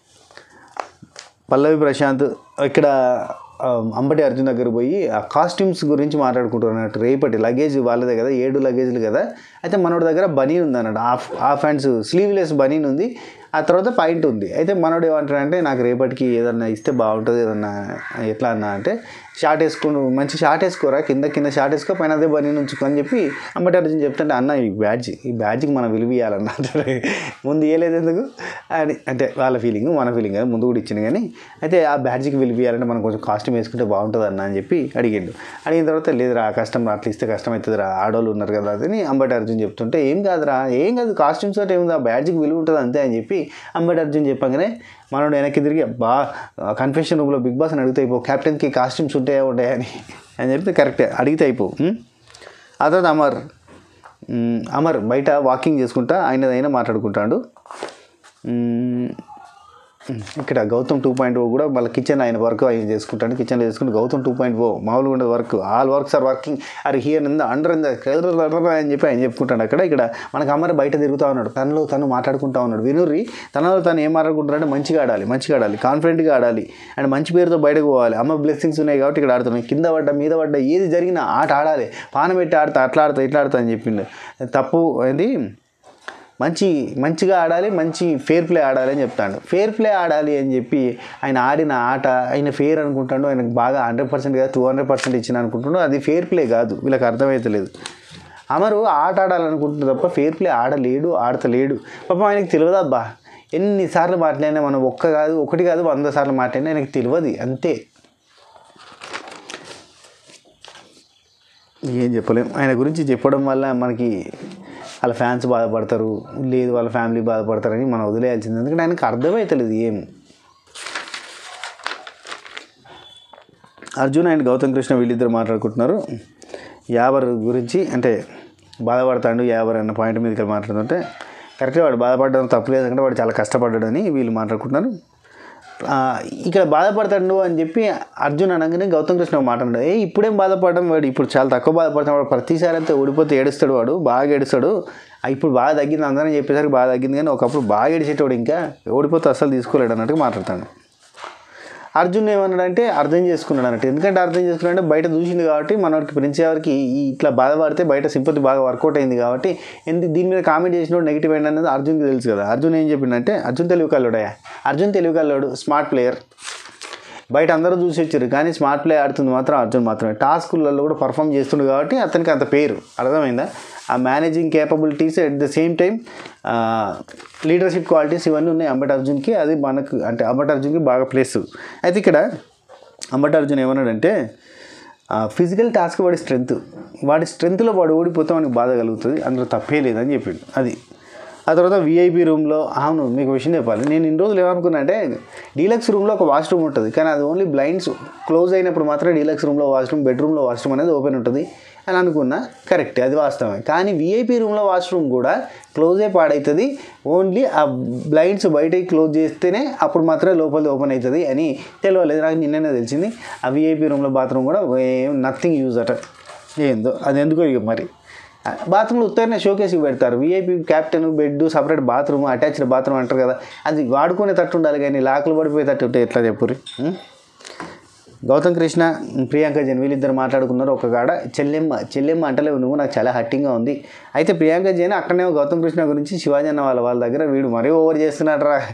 పల్లవి ప్రశాంత్ ఇక్కడ ఆ, అంబటి అర్జున్ దగ్గర పోయి ఆ కాస్ట్యూమ్స్ గురించి మాట్లాడుకుంటున్నట్టు రేపటి లగేజ్ వాళ్ళదే కదా ఏడు లగేజ్లు కదా అయితే మనోడి దగ్గర బనీన్ ఉంది అన్నట్టు హాఫ్ హాఫ్ హ్యాండ్స్ స్లీవ్లెస్ బనీన్ ఉంది ఆ తర్వాత పాయింట్ ఉంది అయితే మనోడు ఏమంటాడంటే నాకు రేపటికి ఏదన్నా ఇస్తే బాగుంటుంది ఏదన్నా ఎట్లా అన్నా అంటే షార్ట్ వేసుకుని మంచి షార్ట్ వేసుకోరా కింద కింద షార్ట్ వేసుకో పైన అదే బనీన్ ఉంచుకో అని చెప్పి అంబటి అర్జున్ చెప్తుంటే అన్న ఈ బ్యాడ్జ్ ఈ బ్యాడ్జ్కి మనం విలువ ఇవ్వాలన్న అంటాడు ముందు ఇవ్వలేదు ఎందుకు అని అంటే వాళ్ళ ఫీలింగ్ మన ఫీలింగ్ కదా ముందు కూడా ఇచ్చింది కానీ అయితే ఆ బ్యాడ్జ్కి విలువ ఇవ్వాలంటే మనం కొంచెం కాస్ట్యూమ్ వేసుకుంటే బాగుంటుంది అన్న అని చెప్పి అడిగిండు అడిగిన తర్వాత లేదురా కష్టం అట్లా ఇస్తే కష్టం అవుతుందిరా ఆడవాళ్ళు ఉన్నారు కదా అని అంబటి అర్జున్ చెప్తుంటే ఏం కాదురా ఏం కాదు కాస్ట్యూమ్స్ తోటి ఏముంది ఆ బ్యాడ్జ్కి విలువ ఉంటుంది అంతే అని చెప్పి అంబటి అర్జున్ చెప్పగానే మనోడు వెనక్కి తిరిగి బా కన్ఫెషన్ రూమ్లో బిగ్ బాస్ అని అడిగితే అయిపో కెప్టెన్కి కాస్ట్యూమ్స్ ఉంటాయా ఉంటాయని అని చెప్తే కరెక్టే అడిగితే అయిపో ఉం? ఆ తర్వాత అమర్ ఉం, అమర్ బయట వాకింగ్ చేసుకుంటా ఆయన అయినా మాట్లాడుకుంటాడు ఉం, ఇక్కడ గౌతమ్ టూ పాయింట్ ఓ కూడా వాళ్ళ కిచెన్ ఆయన వర్క్ ఆయన చేసుకుంటాడు కిచెన్లో చేసుకుంటే గౌతమ్ టూ పాయింట్ ఓ మామూలుగా ఉండదు work all works are working are here in the under in the అని చెప్పి ఆయన చెప్పుకుంటాడు అక్కడ ఇక్కడ మనకు అమర బయట తిరుగుతూ ఉన్నాడు తనలో తను మాట్లాడుకుంటా ఉన్నాడు వినుర్రి తనలో తను ఏం మాట్లాడుకుంటాడంటే మంచిగా ఆడాలి మంచిగా ఆడాలి కాన్ఫిడెంట్గా ఆడాలి అండ్ మంచి పేరుతో బయటకు పోవాలి అమ్మ బ్లెస్సింగ్స్ ఉన్నాయి కాబట్టి ఇక్కడ ఆడుతున్నాను కింద పడ్డ మీద పడ్డ ఏది జరిగినా ఆట ఆడాలి పానం పెట్టి ఆడతా అట్లా ఆడతా ఇట్లా ఆడతా అని చెప్పిండు తప్పు ఏంది మంచి మంచిగా ఆడాలి మంచి ఫేర్ ప్లే ఆడాలి అని చెప్తాడు ఫేర్ ప్లే ఆడాలి అని చెప్పి ఆయన ఆడిన ఆట ఆయన ఫేర్ అనుకుంటాడు ఆయనకు బాగా హండ్రెడ్ పర్సెంట్ కాదు టూ హండ్రెడ్ పర్సెంట్ ఇచ్చిన అనుకుంటున్నాడు అది ఫేర్ ప్లే కాదు వీళ్ళకి అర్థమవుతలేదు అమరు ఆట ఆడాలనుకుంటున్నాడు తప్ప ఫేర్ ప్లే ఆడలేడు ఆడతలేడు పాపం ఆయనకు తెలియదు అబ్బా ఎన్నిసార్లు మాట్లాడినా మనం ఒక్క కాదు ఒకటి కాదు వంద సార్లు మాట్లాడినా ఆయనకు తెలియదు అంతే ఏం చెప్పలేం ఆయన గురించి చెప్పడం వల్ల మనకి వాళ్ళ ఫ్యాన్స్ బాధపడతారు లేదు వాళ్ళ ఫ్యామిలీ బాధపడతారని మనం వదిలేయాల్సింది ఎందుకంటే ఆయనకు అర్థమవుతలేదు ఏం అర్జున్ అండ్ గౌతమ్ కృష్ణ వీళ్ళిద్దరు మాట్లాడుకుంటున్నారు యావర్ గురించి అంటే బాధపడతాడు యావర్ అన్న పాయింట్ మీదకి మాట్లాడుతుంటే కరెక్ట్గా వాడు బాధపడడం తప్పలేదు ఎందుకంటే వాడు చాలా కష్టపడ్డాడని వీళ్ళు మాట్లాడుకుంటున్నారు ఆ, ఇక్కడ బాధపడతాడు అని చెప్పి అర్జున్ అనగానే గౌతమ్ కృష్ణ మాట్లాడాడు ఏ ఇప్పుడేం బాధపడడం వాడు ఇప్పుడు చాలా తక్కువ బాధపడతాడు వాడు ప్రతిసారి అంతా ఓడిపోతే ఏడుస్తాడు వాడు బాగా ఏడుస్తాడు ఆ, ఇప్పుడు బాగా తగ్గింది అందరం చెప్పేసరికి బాగా తగ్గింది కానీ ఒకప్పుడు బాగా ఏడిచేటోడు ఇంకా ఓడిపోతే అసలు తీసుకోలేడు అన్నట్టుగా మాట్లాడతాడు అర్జున్ ఏమన్నాడంటే అర్థం చేసుకున్నాడు అన్నట్టు ఎందుకంటే అర్థం చేసుకున్నాడంటే బయట చూసింది కాబట్టి మనకి ప్రిన్స్ ఎవరికి ఈ ఇట్లా బాధపడితే బయట సింపతి బాగా వర్కౌట్ అయింది కాబట్టి ఎందుకు దీని మీద కామెంట్ చేసినోడు నెగిటివ్ ఏంటి అనేది అర్జున్కి తెలుసు కదా అర్జున్ ఏం చెప్పిండంటే అర్జున్ తెలివి కల్లోడయా అర్జున్ తెలివి కల్లోడు స్మార్ట్ ప్లేయర్ బయట అందరూ చూసి వచ్చారు కానీ స్మార్ట్ ప్లే ఆడుతుంది మాత్రం అర్జున్ మాత్రమే టాస్కులలో కూడా పర్ఫామ్ చేస్తుండు కాబట్టి అతనికి అంత పేరు అర్థమైందా ఆ managing capabilities at the same time leadership qualities ఇవన్నీ ఉన్నాయి అంబట్ అర్జున్కి అది మనకు అంటే అంబట్ అర్జున్కి బాగా ప్లేస్ అయితే ఇక్కడ అంబట్ అర్జున్ ఏమన్నాడంటే ఫిజికల్ టాస్క్ వాడి స్ట్రెంత్ వాడి స్ట్రెంత్లో వాడు ఓడిపోతే మనకి బాధ కలుగుతుంది అందులో తప్పే లేదని చెప్పిండు అది ఆ తర్వాత విఐపి రూమ్లో అవును మీకు విషయం చెప్పాలి నేను ఇన్ని రోజులు ఏమనుకున్నా అంటే డీలక్స్ రూమ్లో ఒక వాష్రూమ్ ఉంటుంది కానీ అది ఓన్లీ బ్లైండ్స్ క్లోజ్ అయినప్పుడు మాత్రమే డీలక్స్ రూమ్లో వాష్రూమ్ బెడ్రూమ్లో వాష్రూమ్ అనేది ఓపెన్ ఉంటుంది అని అనుకున్నా కరెక్ట్ అది వాస్తవమే కానీ విఐపి రూమ్లో వాష్రూమ్ కూడా క్లోజే పాడవుతుంది ఓన్లీ ఆ బ్లైండ్స్ బయటకి క్లోజ్ చేస్తేనే అప్పుడు మాత్రమే లోపలిది ఓపెన్ అవుతుంది అని తెలియలేదు నాకు నిన్ననే తెలిసింది ఆ విఐపి రూమ్లో బాత్రూమ్ కూడా ఏం నథింగ్ యూజ్ అట ఏందో అది ఎందుకో ఇక మరి బాత్రూమ్లో ఉత్తరనే షోకేస్కి పెడతారు VIP captain bed separate bathroom attached bathroom అంటారు కదా అది వాడుకునే తట్టు ఉండాలి కానీ లాకులు పడిపోయే తట్టు ఉంటే ఎట్లా చెప్పుర్రి ఉం? గౌతమ్ కృష్ణ ప్రియాంక జైన్ వీళ్ళిద్దరు మాట్లాడుకున్నారు ఒక కాడ చెల్లెమ్మ చెల్లెమ్మ అంటలేవు నువ్వు నాకు చాలా హట్టింగ్గా ఉంది అయితే ప్రియాంక జైన్ అక్కడనే గౌతమ్ కృష్ణ గురించి శివాజీ అన్న వాళ్ళ వాళ్ళ దగ్గర వీడు మరీ ఓవర్ చేస్తున్నాడు రా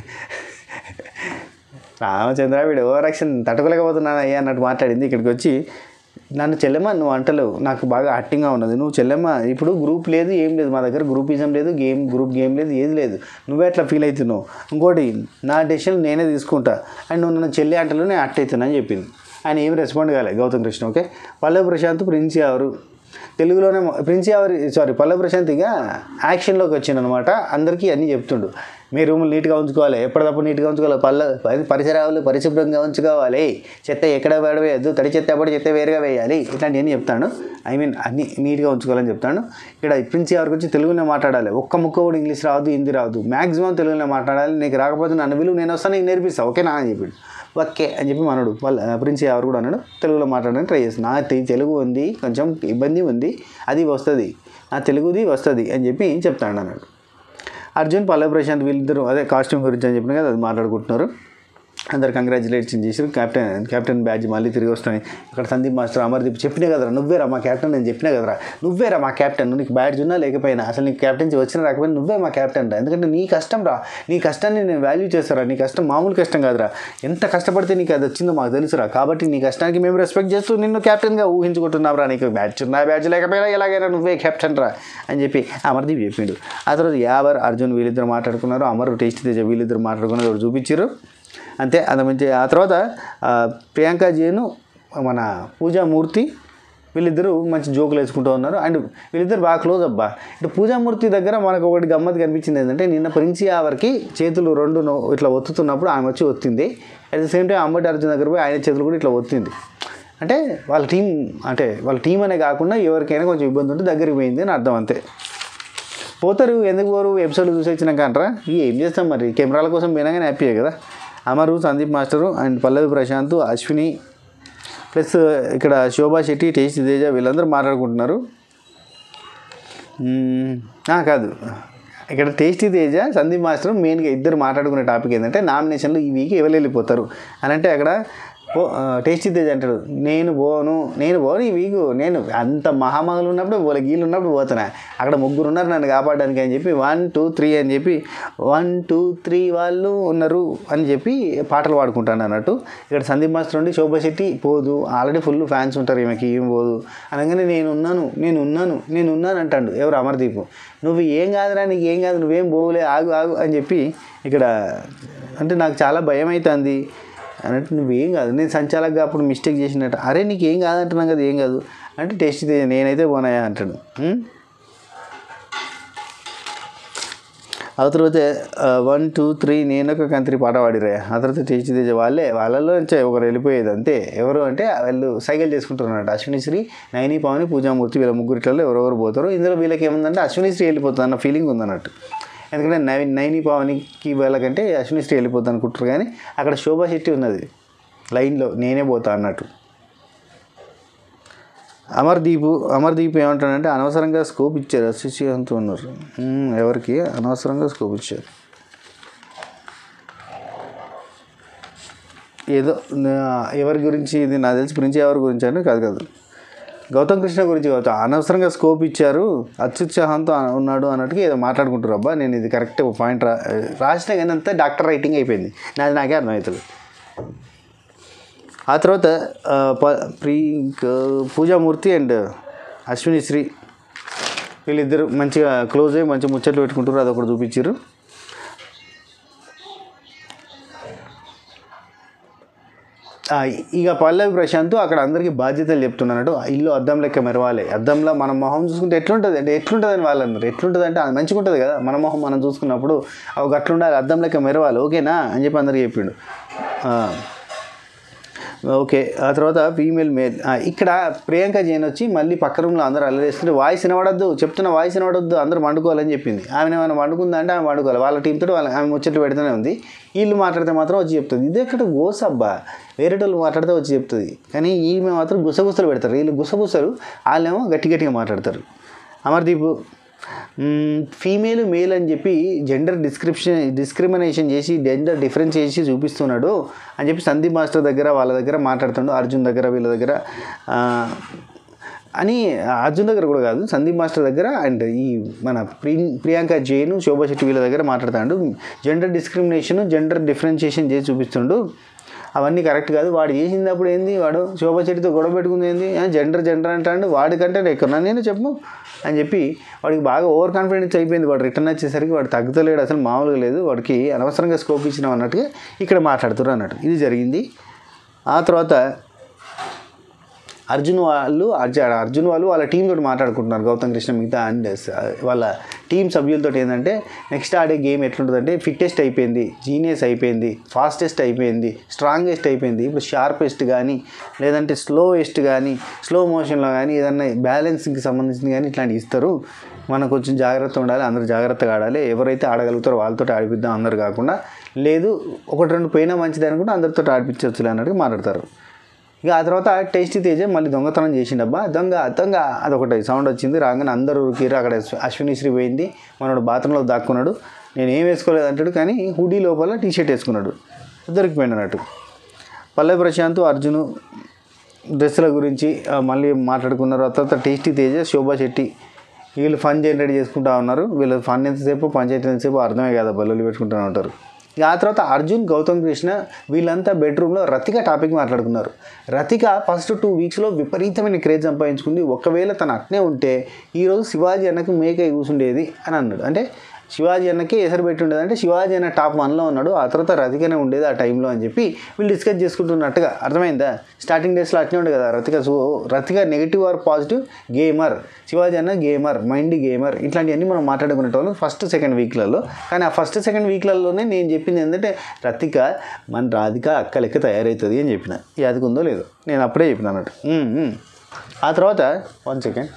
రామచంద్ర వీడు ఓవర్ యాక్షన్ తట్టుకోలేకపోతున్నాను అయ్యా అన్నట్టు మాట్లాడింది ఇక్కడికి వచ్చి నన్ను చెల్లెమ్మ నువ్వు అంటలేవు నాకు బాగా యాక్టింగ్గా ఉన్నది నువ్వు చెల్లెమ్మ ఇప్పుడు గ్రూప్ లేదు ఏం లేదు మా దగ్గర గ్రూపిజం లేదు గేమ్ గ్రూప్ గేమ్ లేదు ఏది లేదు నువ్వే అట్లా ఫీల్ అవుతున్నావు ఇంకోటి నా డెసిషన్ నేనే తీసుకుంటా అండ్ నువ్వు నన్ను చెల్లి అంటలో నేను యాక్ట్ అవుతున్నా అని చెప్పింది ఆయన ఏం రెస్పాండ్ కాలేదు గౌతమ్ కృష్ణ ఓకే పల్లవి ప్రశాంత్ ప్రిన్స్ ఎవరు తెలుగులోనే మొ- ప్రిన్స్ ఎవరి సారీ పల్లవి ప్రశాంత్ ఇక యాక్షన్లోకి వచ్చిందనమాట అందరికీ అన్నీ చెప్తుండు మీ రూములు నీట్గా ఉంచుకోవాలి ఎప్పటికప్పుడు నీట్గా ఉంచుకోవాలి పల్ల పరి- పరిసరాలు పరిశుభ్రంగా ఉంచుకోవాలి చెత్త ఎక్కడ పడవేయద్దు తడి చెత్త ఎప్పటి చెత్త వేరుగా వేయాలి ఇట్లాంటివన్నీ చెప్తాను ఐ మీన్ అన్ని నీట్గా ఉంచుకోవాలని చెప్తాను ఇక్కడ ప్రిన్స్ ఎవరికి వచ్చి తెలుగులో మాట్లాడాలి ఒక్క ముక్క కూడా ఇంగ్లీష్ రాదు హిందీ రాదు మ్యాక్సిమం తెలుగులో మాట్లాడాలి నీకు రాకపోతే నన్ను విలువ నేను వస్తాను నీకు నేర్పిస్తా ఓకేనా అని చెప్పాడు ఓకే అని చెప్పి మనడు వాళ్ళ ప్రిన్స్ ఎవరు కూడా అన్నాడు తెలుగులో మాట్లాడడానికి ట్రై చేస్తాను నా తె- తెలుగు ఉంది కొంచెం ఇబ్బంది ఉంది అది వస్తుంది నా తెలుగుది వస్తుంది అని చెప్పి చెప్తాడు అన్నాడు అర్జున్ పల్లవి ప్రశాంత్ వీళ్ళిద్దరు అదే కాస్ట్యూమ్ గురించి అని చెప్పిన కదా అది మాట్లాడుకుంటున్నారు అందరు కంగ్రాచులేషన్ చేశారు కెప్టెన్ కెప్టెన్ బ్యాడ్జ్ మళ్ళీ తిరిగి వస్తాయి ఇక్కడ సందీప్ మాస్టర్ అమర్దీప్ చెప్పినా కదరా నువ్వేరా మా కెప్టెన్ నేను చెప్పినా కదరా నువ్వేరా మా కెప్టెన్ నీకు బ్యాడ్జ్ ఉన్నా లేకపోయినా అసలు నీకు కెప్టెన్సీ వచ్చినా రాకపోయినా నువ్వే మా కెప్టెన్ రా ఎందుకంటే నీ కష్టం రా నీ కష్టాన్ని నేను వాల్యూ చేస్తారా నీ కష్టం మామూలు కష్టం కాదురా ఎంత కష్టపడితే నీకు అది వచ్చిందో మాకు తెలుసురా కాబట్టి నీ కష్టానికి మేము రెస్పెక్ట్ చేస్తూ నిన్ను కెప్టెన్గా ఊహించుకుంటున్నాం రా నీకు బ్యాడ్జ్ ఉన్నా బ్యాడ్జ్ లేకపోయినా ఎలాగైనా నువ్వే కెప్టెన్ రా అని చెప్పి అమర్దీప్ చెప్పిండు ఆ తర్వాత యావర్ అర్జున్ వీళ్ళిద్దరు మాట్లాడుకున్నారు అమర్ టేస్ట్ తేజ వీళ్ళిద్దరు మాట్లాడుకున్నారు ఒకటి చూపించారు అంతే అంతమించి ఆ తర్వాత ఆ, ప్రియాంక జేను మన పూజామూర్తి వీళ్ళిద్దరూ మంచి జోకులు వేసుకుంటూ ఉన్నారు అండ్ వీళ్ళిద్దరు బాగా క్లోజ్ అబ్బా ఇటు పూజామూర్తి దగ్గర మనకు ఒకటి గమ్మత్ కనిపించింది ఏంటంటే నిన్న ప్రిన్సి ఆవర్కి చేతులు రెండు నో- ఇట్లా ఒత్తుతున్నప్పుడు ఆమె వచ్చి ఒత్తింది at the same time Ambati Arjun దగ్గర పోయి ఆయన చేతులు కూడా ఇట్లా ఒత్తింది అంటే వాళ్ళ టీం అంటే వాళ్ళ టీం అనే కాకుండా ఎవరికైనా కొంచెం ఇబ్బంది ఉంటే దగ్గరికి పోయింది అని అర్థం అంతే పోతారు ఎందుకు పోరు ఎపిసోడ్ చూసి వచ్చినాక అంటారా ఇక ఏం చేస్తాం మరి కెమెరాల కోసం పోయినాగానే హ్యాపీయే కదా Amar Sandeep master and Pallavi Prashanth Ashwini plus ఇక్కడ శోభా శెట్టి టేస్ట్ తేజ వీళ్ళందరూ మాట్లాడుకుంటున్నారు మ్మ్, ఆ, కాదు ఇక్కడ టేస్టీ తేజ సందీప్ మాస్టర్ మెయిన్గా ఇద్దరు మాట్లాడుకునే టాపిక్ ఏంటంటే నామినేషన్లు ఈ వీక్ ఎవరు వెళ్ళిపోతారు అని అంటే అక్కడ పో ఆ, టేస్టీ తేజ అంటాడు నేను పోను నేను పోను ఈ వీక్ నేను అంత మహామహులు ఉన్నప్పుడు వాళ్ళ గీళ్ళు ఉన్నప్పుడు పోతున్నా అక్కడ ముగ్గురు ఉన్నారు నన్ను కాపాడడానికి అని చెప్పి వన్ టూ త్రీ అని చెప్పి వన్ టూ త్రీ వాళ్ళు ఉన్నారు అని చెప్పి పాటలు పాడుకుంటాను అన్నట్టు ఇక్కడ సందీప్ మాస్టర్ ఉండి శోభా శెట్టి పోదు ఆల్రెడీ ఫుల్ ఫ్యాన్స్ ఉంటారు ఈమెకి ఏం పోదు అనగానే నేను ఉన్నాను నేను ఉన్నాను నేను ఉన్నాను అంటాడు ఎవరు అమర్దీప్ నువ్వు ఏం కాదురా నీకు ఏం కాదు నువ్వేం పోవులే ఆగు ఆగు అని చెప్పి ఇక్కడ అంటే నాకు చాలా భయం అవుతుంది అన్నట్టు నువ్వేం కాదు నేను సంచాలకుగా అప్పుడు మిస్టేక్ చేసినట్టు అరే నీకు ఏం కాదంటున్నాం కదా ఏం కాదు అంటే టెస్ట్ ఇది నేనైతే పోనాయా అంటాడు ఉం? ఆ తర్వాత వన్ టూ త్రీ నేను ఒక కంత్రి పాట పాడిరా ఆ తర్వాత టేస్ట్ తేజ వాళ్ళే వాళ్ళలో నుంచి ఒకరు వెళ్ళిపోయేది అంతే ఎవరు అంటే వాళ్ళు సైకిల్ చేసుకుంటున్నారు అశ్వినిశ్రీ నైని పావని పూజామూర్తి వీళ్ళ ముగ్గురిట్లలో ఎవరెవరు పోతారు ఇందులో వీళ్ళకి ఏముందంటే అశ్వినిశ్రీ వెళ్ళిపోతుంది అన్న ఫీలింగ్ ఉందన్నట్టు ఎందుకంటే నై నైని పావనికి వీళ్ళకంటే అశ్వినిశ్రీ వెళ్ళిపోతుంది అనుకుంటారు కానీ అక్కడ శోభా శెట్టి ఉన్నది లైన్లో నేనే పోతా అన్నట్టు అమర్దీప్ అమర్దీప్ ఏమంటాడంటే అనవసరంగా స్కోప్ ఇచ్చారు అసిస్టెంట్ ఉన్నారు ఉమ్, ఎవరికి అనవసరంగా స్కోప్ ఇచ్చారు ఏదో నా- ఎవరి గురించి ఇది నాకు తెలిసి ప్రిన్స్ ఎవరి గురించి అంటే కాదు కాదు గౌతమ్ కృష్ణ గురించి కావచ్చు అనవసరంగా స్కోప్ ఇచ్చారు అత్యుత్సాహంతో ఉన్నాడు అన్నట్టుగా ఏదో మాట్లాడుకుంటారు అబ్బా నేను ఇది కరెక్ట్ పాయింట్ రా రాసిన కానీ అంతా డాక్టర్ రైటింగ్ అయిపోయింది నాది నాకే అర్థమవుతుంది ఆ తర్వాత ఆ, ప- ప్రీ ఇంకా పూజామూర్తి అండ్ అశ్విని శ్రీ వీళ్ళిద్దరు మంచిగా క్లోజ్ అయ్యి మంచి ముచ్చట్లు పెట్టుకుంటారు అదొకటి చూపించారు ఆ, ఇక పల్లవి ప్రశాంత్ అక్కడ అందరికీ బాధ్యతలు చెప్తున్నాడు ఇల్లు అద్దం లెక్క మెరవాలి అద్దంలో మన మొహం చూసుకుంటే ఎట్లుంటుంది అంటే ఎట్లుంటుంది అని వాళ్ళు అన్నారు ఎట్లుంటుంది అంటే అది మంచిగా ఉంటుంది కదా మన మొహం మనం చూసుకున్నప్పుడు అవి గట్లుండాలి అద్దం లెక్క మెరవాలి ఓకేనా అని చెప్పి అందరికి చెప్పిండు ఆ, ఓకే ఆ తర్వాత ఫీమేల్ మేల్ ఆ, ఇక్కడ ప్రియాంక జైన్ వచ్చి మళ్ళీ పక్క రూమ్లో అందరూ అల్లరేస్తుంటే వాయిస్ వినబడద్దు చెప్తున్న వాయిస్ వినబడద్దు అందరూ వండుకోవాలని చెప్పింది ఆమె ఏమైనా వండుకుందా అంటే ఆమె వండుకోవాలి వాళ్ళ టీంతో వాళ్ళ ఆమె ముచ్చట్లు పెడుతూనే ఉంది వీళ్ళు మాట్లాడితే మాత్రం వచ్చి చెప్తుంది ఇది ఎక్కడ గోసబ్బా వేరేటోళ్ళు మాట్లాడితే వచ్చి చెప్తుంది కానీ ఈమె మాత్రం గుసగుసలు పెడతారు వీళ్ళు గుసగుసలు వాళ్ళేమో గట్టి గట్టిగా మాట్లాడతారు అమర్దీప్ ఫీమేల్ మేల్ అని చెప్పి జెండర్ డిస్క్రిప్షన్ డిస్క్రిమినేషన్ చేసి జెండర్ డిఫరెన్స్ చేసి చూపిస్తున్నాడు అని చెప్పి సందీప్ మాస్టర్ దగ్గర వాళ్ళ దగ్గర మాట్లాడుతుండు అర్జున్ దగ్గర వీళ్ళ దగ్గర ఆ, అని అర్జున్ దగ్గర కూడా కాదు సందీప్ మాస్టర్ దగ్గర అండ్ ఈ మన ప్రి ప్రియాంక జైన్ శోభా శెట్టి వీళ్ళ దగ్గర మాట్లాడుతాడు జెండర్ డిస్క్రిమినేషన్ జెండర్ డిఫరెన్షియేషన్ చేసి చూపిస్తుండు అవన్నీ కరెక్ట్ కాదు వాడు చేసినప్పుడు ఏంది వాడు శోభా చెట్టితో గొడవ పెట్టుకుంది ఏంది ఆ, జెండర్ జెండర్ అంటాడు వాడికంటే ఎక్కువ నేను చెప్పు అని చెప్పి వాడికి బాగా ఓవర్ కాన్ఫిడెన్స్ అయిపోయింది వాడు రిటర్న్ వచ్చేసరికి వాడు తగ్గుతలేడు అసలు మామూలుగా లేదు వాడికి అనవసరంగా స్కోప్ ఇచ్చినాం అన్నట్టుగా ఇక్కడ మాట్లాడుతున్నారు అన్నట్టు ఇది జరిగింది ఆ తర్వాత అర్జున్ వాళ్ళు అర్జున్ అర్జున్ వాళ్ళు వాళ్ళ టీం తోటి మాట్లాడుకుంటున్నారు గౌతమ్ కృష్ణ మిగతా అండ్ వాళ్ళ టీం సభ్యులతో ఏంటంటే నెక్స్ట్ ఆడే గేమ్ ఎట్లుంటుందంటే ఫిట్టెస్ట్ అయిపోయింది జీనియస్ అయిపోయింది ఫాస్టెస్ట్ అయిపోయింది స్ట్రాంగెస్ట్ అయిపోయింది ఇప్పుడు షార్పెస్ట్ కానీ లేదంటే స్లోయెస్ట్ కానీ స్లో మోషన్లో కానీ ఏదన్నా బ్యాలెన్సింగ్కి సంబంధించింది కానీ ఇట్లాంటివి ఇస్తారు మనం కొంచెం జాగ్రత్త ఉండాలి అందరూ జాగ్రత్తగా ఆడాలి ఎవరైతే ఆడగలుగుతారో వాళ్ళతో ఆడిపిద్దాం అందరు కాకుండా లేదు ఒకటి రెండు పోయినా మంచిది అనుకుంటే అందరితో ఆడిపించవచ్చు అన్నట్టు మాట్లాడతారు ఇక ఆ తర్వాత టేస్టీ తేజ మళ్ళీ దొంగతనం చేసిండబ్బా దొంగ దొంగ అదొకటి సౌండ్ వచ్చింది రాగానే అందరూ ఉరికిర్రు అక్కడ అశ్విని శ్రీ పోయింది మనోడు బాత్రూంలో దాక్కున్నాడు నేను ఏం వేసుకోలేదు అంటాడు కానీ హుడీ లోపల టీ షర్ట్ వేసుకున్నాడు దొరికిపోయింది అన్నట్టు పల్లవి ప్రశాంత్ అర్జును డ్రెస్సుల గురించి ఆ, మళ్ళీ మాట్లాడుకున్నారు ఆ తర్వాత టేస్టీ తేజ శోభా శెట్టి వీళ్ళు ఫన్ జనరేట్ చేసుకుంటా ఉన్నారు వీళ్ళు ఫన్ ఎంతసేపు పంచాయతీ ఎంతసేపు అర్థమే కదా బల్లులు పెట్టుకుంటూ ఉంటారు ఇక ఆ తర్వాత అర్జున్ గౌతమ్ కృష్ణ వీళ్ళంతా బెడ్రూమ్లో రతిక టాపిక్ మాట్లాడుకున్నారు రతిక ఫస్ట్ టూ వీక్స్లో విపరీతమైన క్రేజ్ సంపాదించుకుంది ఒకవేళ తను అట్నే ఉంటే ఈరోజు శివాజీ అన్నకు మేకై కూసుండేది అని అన్నాడు అంటే శివాజీ అన్నకి ఎసరు పెట్టి ఉండేది అంటే శివాజీ అన్న టాప్ వన్లో ఉన్నాడు ఆ తర్వాత రతికనే ఉండేది ఆ టైంలో అని చెప్పి వీళ్ళు డిస్కస్ చేసుకుంటున్నట్టుగా అర్థమైందా స్టార్టింగ్ డేస్లో అట్నే ఉండే కదా Rathika so Rathika negative or positive gamer Shivaji అన్న గేమర్ మైండ్ గేమర్ ఇట్లాంటివన్నీ మనం మాట్లాడుకునేటోళ్ళం ఫస్ట్ సెకండ్ వీక్లలో కానీ ఆ ఫస్ట్ సెకండ్ వీక్లలోనే నేను చెప్పింది ఏంటంటే రతిక మన రాధిక అక్క లెక్క తయారవుతుంది అని చెప్పిన ఇది అది ఉందో లేదో నేను అప్పుడే చెప్పిన అన్నట్టు ఉమ్, ఉమ్. ఆ తర్వాత వన్ సెకండ్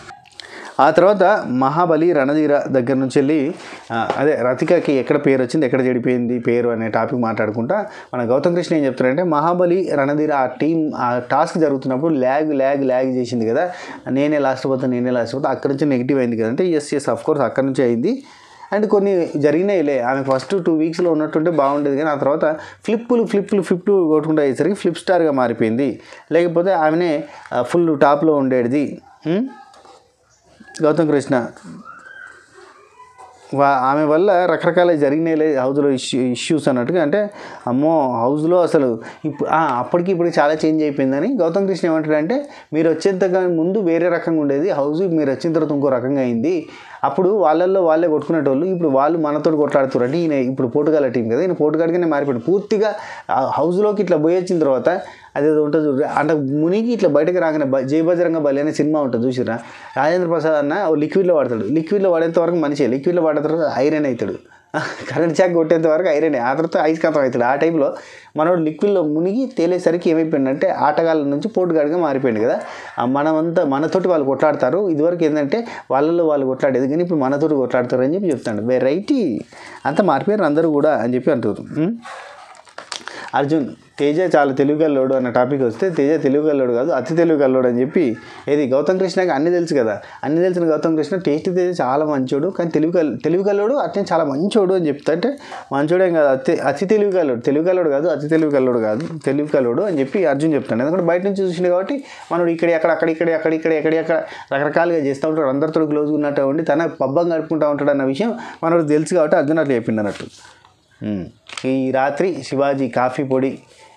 ఆ తర్వాత మహాబలి రణధీర దగ్గర నుంచి వెళ్ళి ఆ, అదే రతికకి ఎక్కడ పేరు వచ్చింది ఎక్కడ చెడిపోయింది పేరు అనే టాపిక్ మాట్లాడుకుంటా మన గౌతమ్ కృష్ణ ఏం చెప్తున్నారంటే మహాబలి రణధీర ఆ టీం ఆ టాస్క్ జరుగుతున్నప్పుడు ల్యాగ్ ల్యాగ్ ల్యాగ్ చేసింది కదా నేనే లాస్ట్ పోతా నేనే లాస్ట్ పోతా అక్కడి నుంచి నెగిటివ్ అయింది కదంటే ఎస్ ఎస్ అఫ్ కోర్స్ అక్కడి నుంచి అయింది అండ్ కొన్ని జరిగినాయిలే ఆమె ఫస్ట్ టూ వీక్స్లో ఉన్నట్టుంటే బాగుండేది కానీ ఆ తర్వాత ఫ్లిప్పులు ఫ్లిప్పులు ఫ్లిప్లు కొట్టుకుంటూ అయ్యేసరికి ఫ్లిప్ స్టార్గా మారిపోయింది లేకపోతే ఆమెనే ఫుల్ టాప్లో ఉండేది ఉం? గౌతమ్ కృష్ణ వా ఆమె వల్ల రకరకాల జరిగినాయి హౌస్లో ఇష్యూ ఇష్యూస్ అన్నట్టుగా అంటే అమ్మో హౌస్లో అసలు ఇప్పుడు ఆ, అప్పటికి ఇప్పటికి చాలా చేంజ్ అయిపోయిందని గౌతమ్ కృష్ణ ఏమంటాడంటే మీరు వచ్చేంతగా ముందు వేరే రకంగా ఉండేది హౌస్ మీరు వచ్చిన తర్వాత ఇంకో రకంగా అయింది అప్పుడు వాళ్ళల్లో వాళ్ళే కొట్టుకునేటోళ్ళు ఇప్పుడు వాళ్ళు మనతో కొట్లాడుతున్నారు అంటే ఈయన ఇప్పుడు పోటుగాల టీం కదా ఈయన పోటుగాడిగానే మారిపోయాడు పూర్తిగా ఆ హౌస్లోకి ఇట్లా పోయి వచ్చిన తర్వాత అదేదో ఉంటుంది చూడు అంటే మునిగి ఇట్లా బయటకు రాగానే బ- జై బజరంగ బలి అనే సినిమా ఉంటుంది చూసిరా రాజేంద్ర ప్రసాద్ అన్న ఓ లిక్విడ్లో వాడతాడు లిక్విడ్లో వాడేంత వరకు మనిషి లిక్విడ్లో వాడిన తర్వాత ఐరన్ అవుతాడు కరెంట్ చాక్ కొట్టేంత వరకు ఐరన్ ఆ తర్వాత ఐస్కాంతం అవుతాడు ఆ టైంలో మనోడు లిక్విడ్లో మునిగి తేలేసరికి ఏమైపోయిందంటే ఆటగాళ్ళ నుంచి పోటుగాడిగా మారిపోయింది కదా ఆ మనమంతా మనతోటి వాళ్ళు కొట్లాడతారు ఇదివరకు ఏంటంటే వాళ్ళలో వాళ్ళు కొట్లాడేది కానీ ఇప్పుడు మనతోటి కొట్లాడతారు అని చెప్పి చెప్తాడు వెరైటీ అంతా మారిపోయారు అందరూ కూడా అని చెప్పి అంటారు ఉం? అర్జున్ తేజ చాలా తెలివిగల్లోడు అన్న టాపిక్ వస్తే తేజ తెలివిగల్లోడు కాదు అతి తెలివిగల్లోడు అని చెప్పి ఏది గౌతమ్ కృష్ణకి అన్ని తెలుసు కదా అన్ని తెలిసిన గౌతమ్ కృష్ణ టేస్ట్ తేజ చాలా మంచోడు కానీ తెలివిగల్ తెలివిగల్లోడు అట్నే చాలా మంచోడు అని చెప్తా అంటే మంచోడేం కాదు అతి అతి తెలివిగల్లోడు తెలివిగల్లోడు కాదు అతి తెలివిగల్లోడు కాదు తెలివిగల్లోడు అని చెప్పి అర్జున్ చెప్తాడు ఎందుకంటే బయట నుంచి చూసింది కాబట్టి మనోడు ఇక్కడ అక్కడ అక్కడ ఇక్కడ అక్కడ ఇక్కడ ఎక్కడ ఎక్కడ రకరకాలుగా చేస్తూ ఉంటాడు అందరితో క్లోజ్గా ఉన్నట్టు ఉండి తన పబ్బం గడుపుకుంటూ ఉంటాడు అన్న విషయం మనోడు తెలుసు కాబట్టి అర్జున్ అట్లా చెప్పింది అన్నట్టు ఉమ్. ఈ రాత్రి శివాజీ కాఫీ పొడి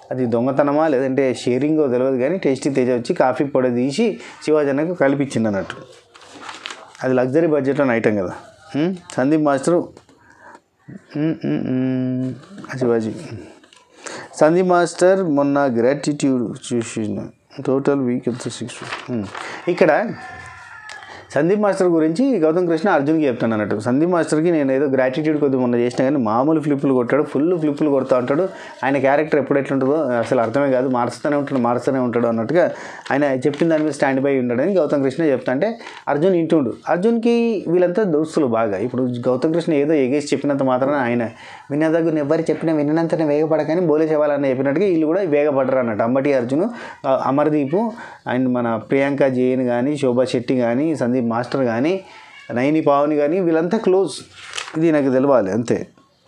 అది దొంగతనమా లేదంటే షేరింగో తెలియదు కానీ టేస్టీ తేజ వచ్చి కాఫీ పొడి తీసి శివాజనకు కలిపించింది అన్నట్టు అది లగ్జరీ బడ్జెట్లో ఐటమ్ కదా ఉం? సందీప్ మాస్టరు ఉం, ఉం, ఉం. శివాజీ సందీప్ మాస్టర్ మొన్న గ్రాటిట్యూడ్ చూసిన టోటల్ వీక్ ఎంత సిక్స్ ఇక్కడ సందీప్ మాస్టర్ గురించి గౌతమ్ కృష్ణ అర్జున్కి చెప్తాను అన్నట్టు సందీప్ మాస్టర్కి నేను ఏదో గ్రాటిట్యూడ్ కొద్దిగా మొన్న చేసిన కానీ మామూలు ఫ్లిప్పులు కొట్టాడు ఫుల్ ఫ్లిప్పులు కొడతా ఉంటాడు ఆయన క్యారెక్టర్ ఎప్పుడు ఎట్లుంటుందో అసలు అర్థమే కాదు మారుస్తూనే ఉంటాడు మారుస్తూనే ఉంటాడు అన్నట్టుగా ఆయన చెప్పిన దాని మీద స్టాండ్ బై ఉంటాడని గౌతమ్ కృష్ణ చెప్తా అంటే అర్జున్ ఇంటుండు అర్జున్కి వీళ్ళంతా దోస్తులు బాగా ఇప్పుడు గౌతమ్ కృష్ణ ఏదో ఎగేసి చెప్పినంత మాత్రాన ఆయన విన్న దగ్గర ఎవరు చెప్పినా విన్నంతనే వేగపడకని బోలే చెవాలని చెప్పినట్టుగా వీళ్ళు కూడా వేగపడరు అన్నట్టు అంబటి అర్జున్ ఆ, అమర్దీప్ అండ్ మన ప్రియాంక జైన్ కానీ శోభా శెట్టి కానీ సందీప్ మాస్టర్ కానీ నైని పావని కానీ వీళ్ళంతా క్లోజ్ ఇది నాకు తెలవాలి అంతే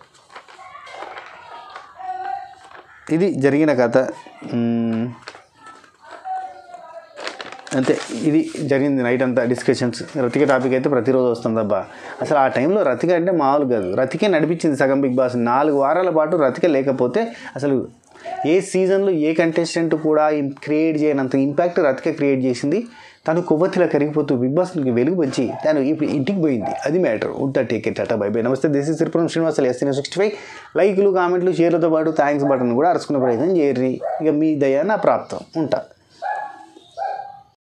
ఇది జరిగిన కథ మ్మ్. అంతే ఇది జరిగింది నైట్ అంతా డిస్కషన్స్ రతిక టాపిక్ అయితే ప్రతిరోజు వస్తుంది అబ్బా అసలు ఆ టైంలో రతిక అంటే మామూలు కాదు రతికే నడిపించింది సగం బిగ్ బాస్ నాలుగు వారాల పాటు రతిక లేకపోతే అసలు ఏ సీజన్లో ఏ కంటెస్టెంట్ కూడా క్రియేట్ చేయనంత ఇంపాక్ట్ రతిక క్రియేట్ చేసింది తను కొవ్వొత్తిలా కరిగిపోతూ బిగ్ బాస్కి వెలుగు పంచి తను ఇప్పుడు ఇంటికి పోయింది అది మ్యాటర్ ఉంటా take it tata bye bye namaste this is Sripuram Srinivasa S sixty five లైక్లు కామెంట్లు షేర్లతో పాటు థ్యాంక్స్ బటన్ కూడా అరుచుకునే ప్రయత్నం చేయరు ఇక మీ దయ నా ప్రాప్తం ఉంటా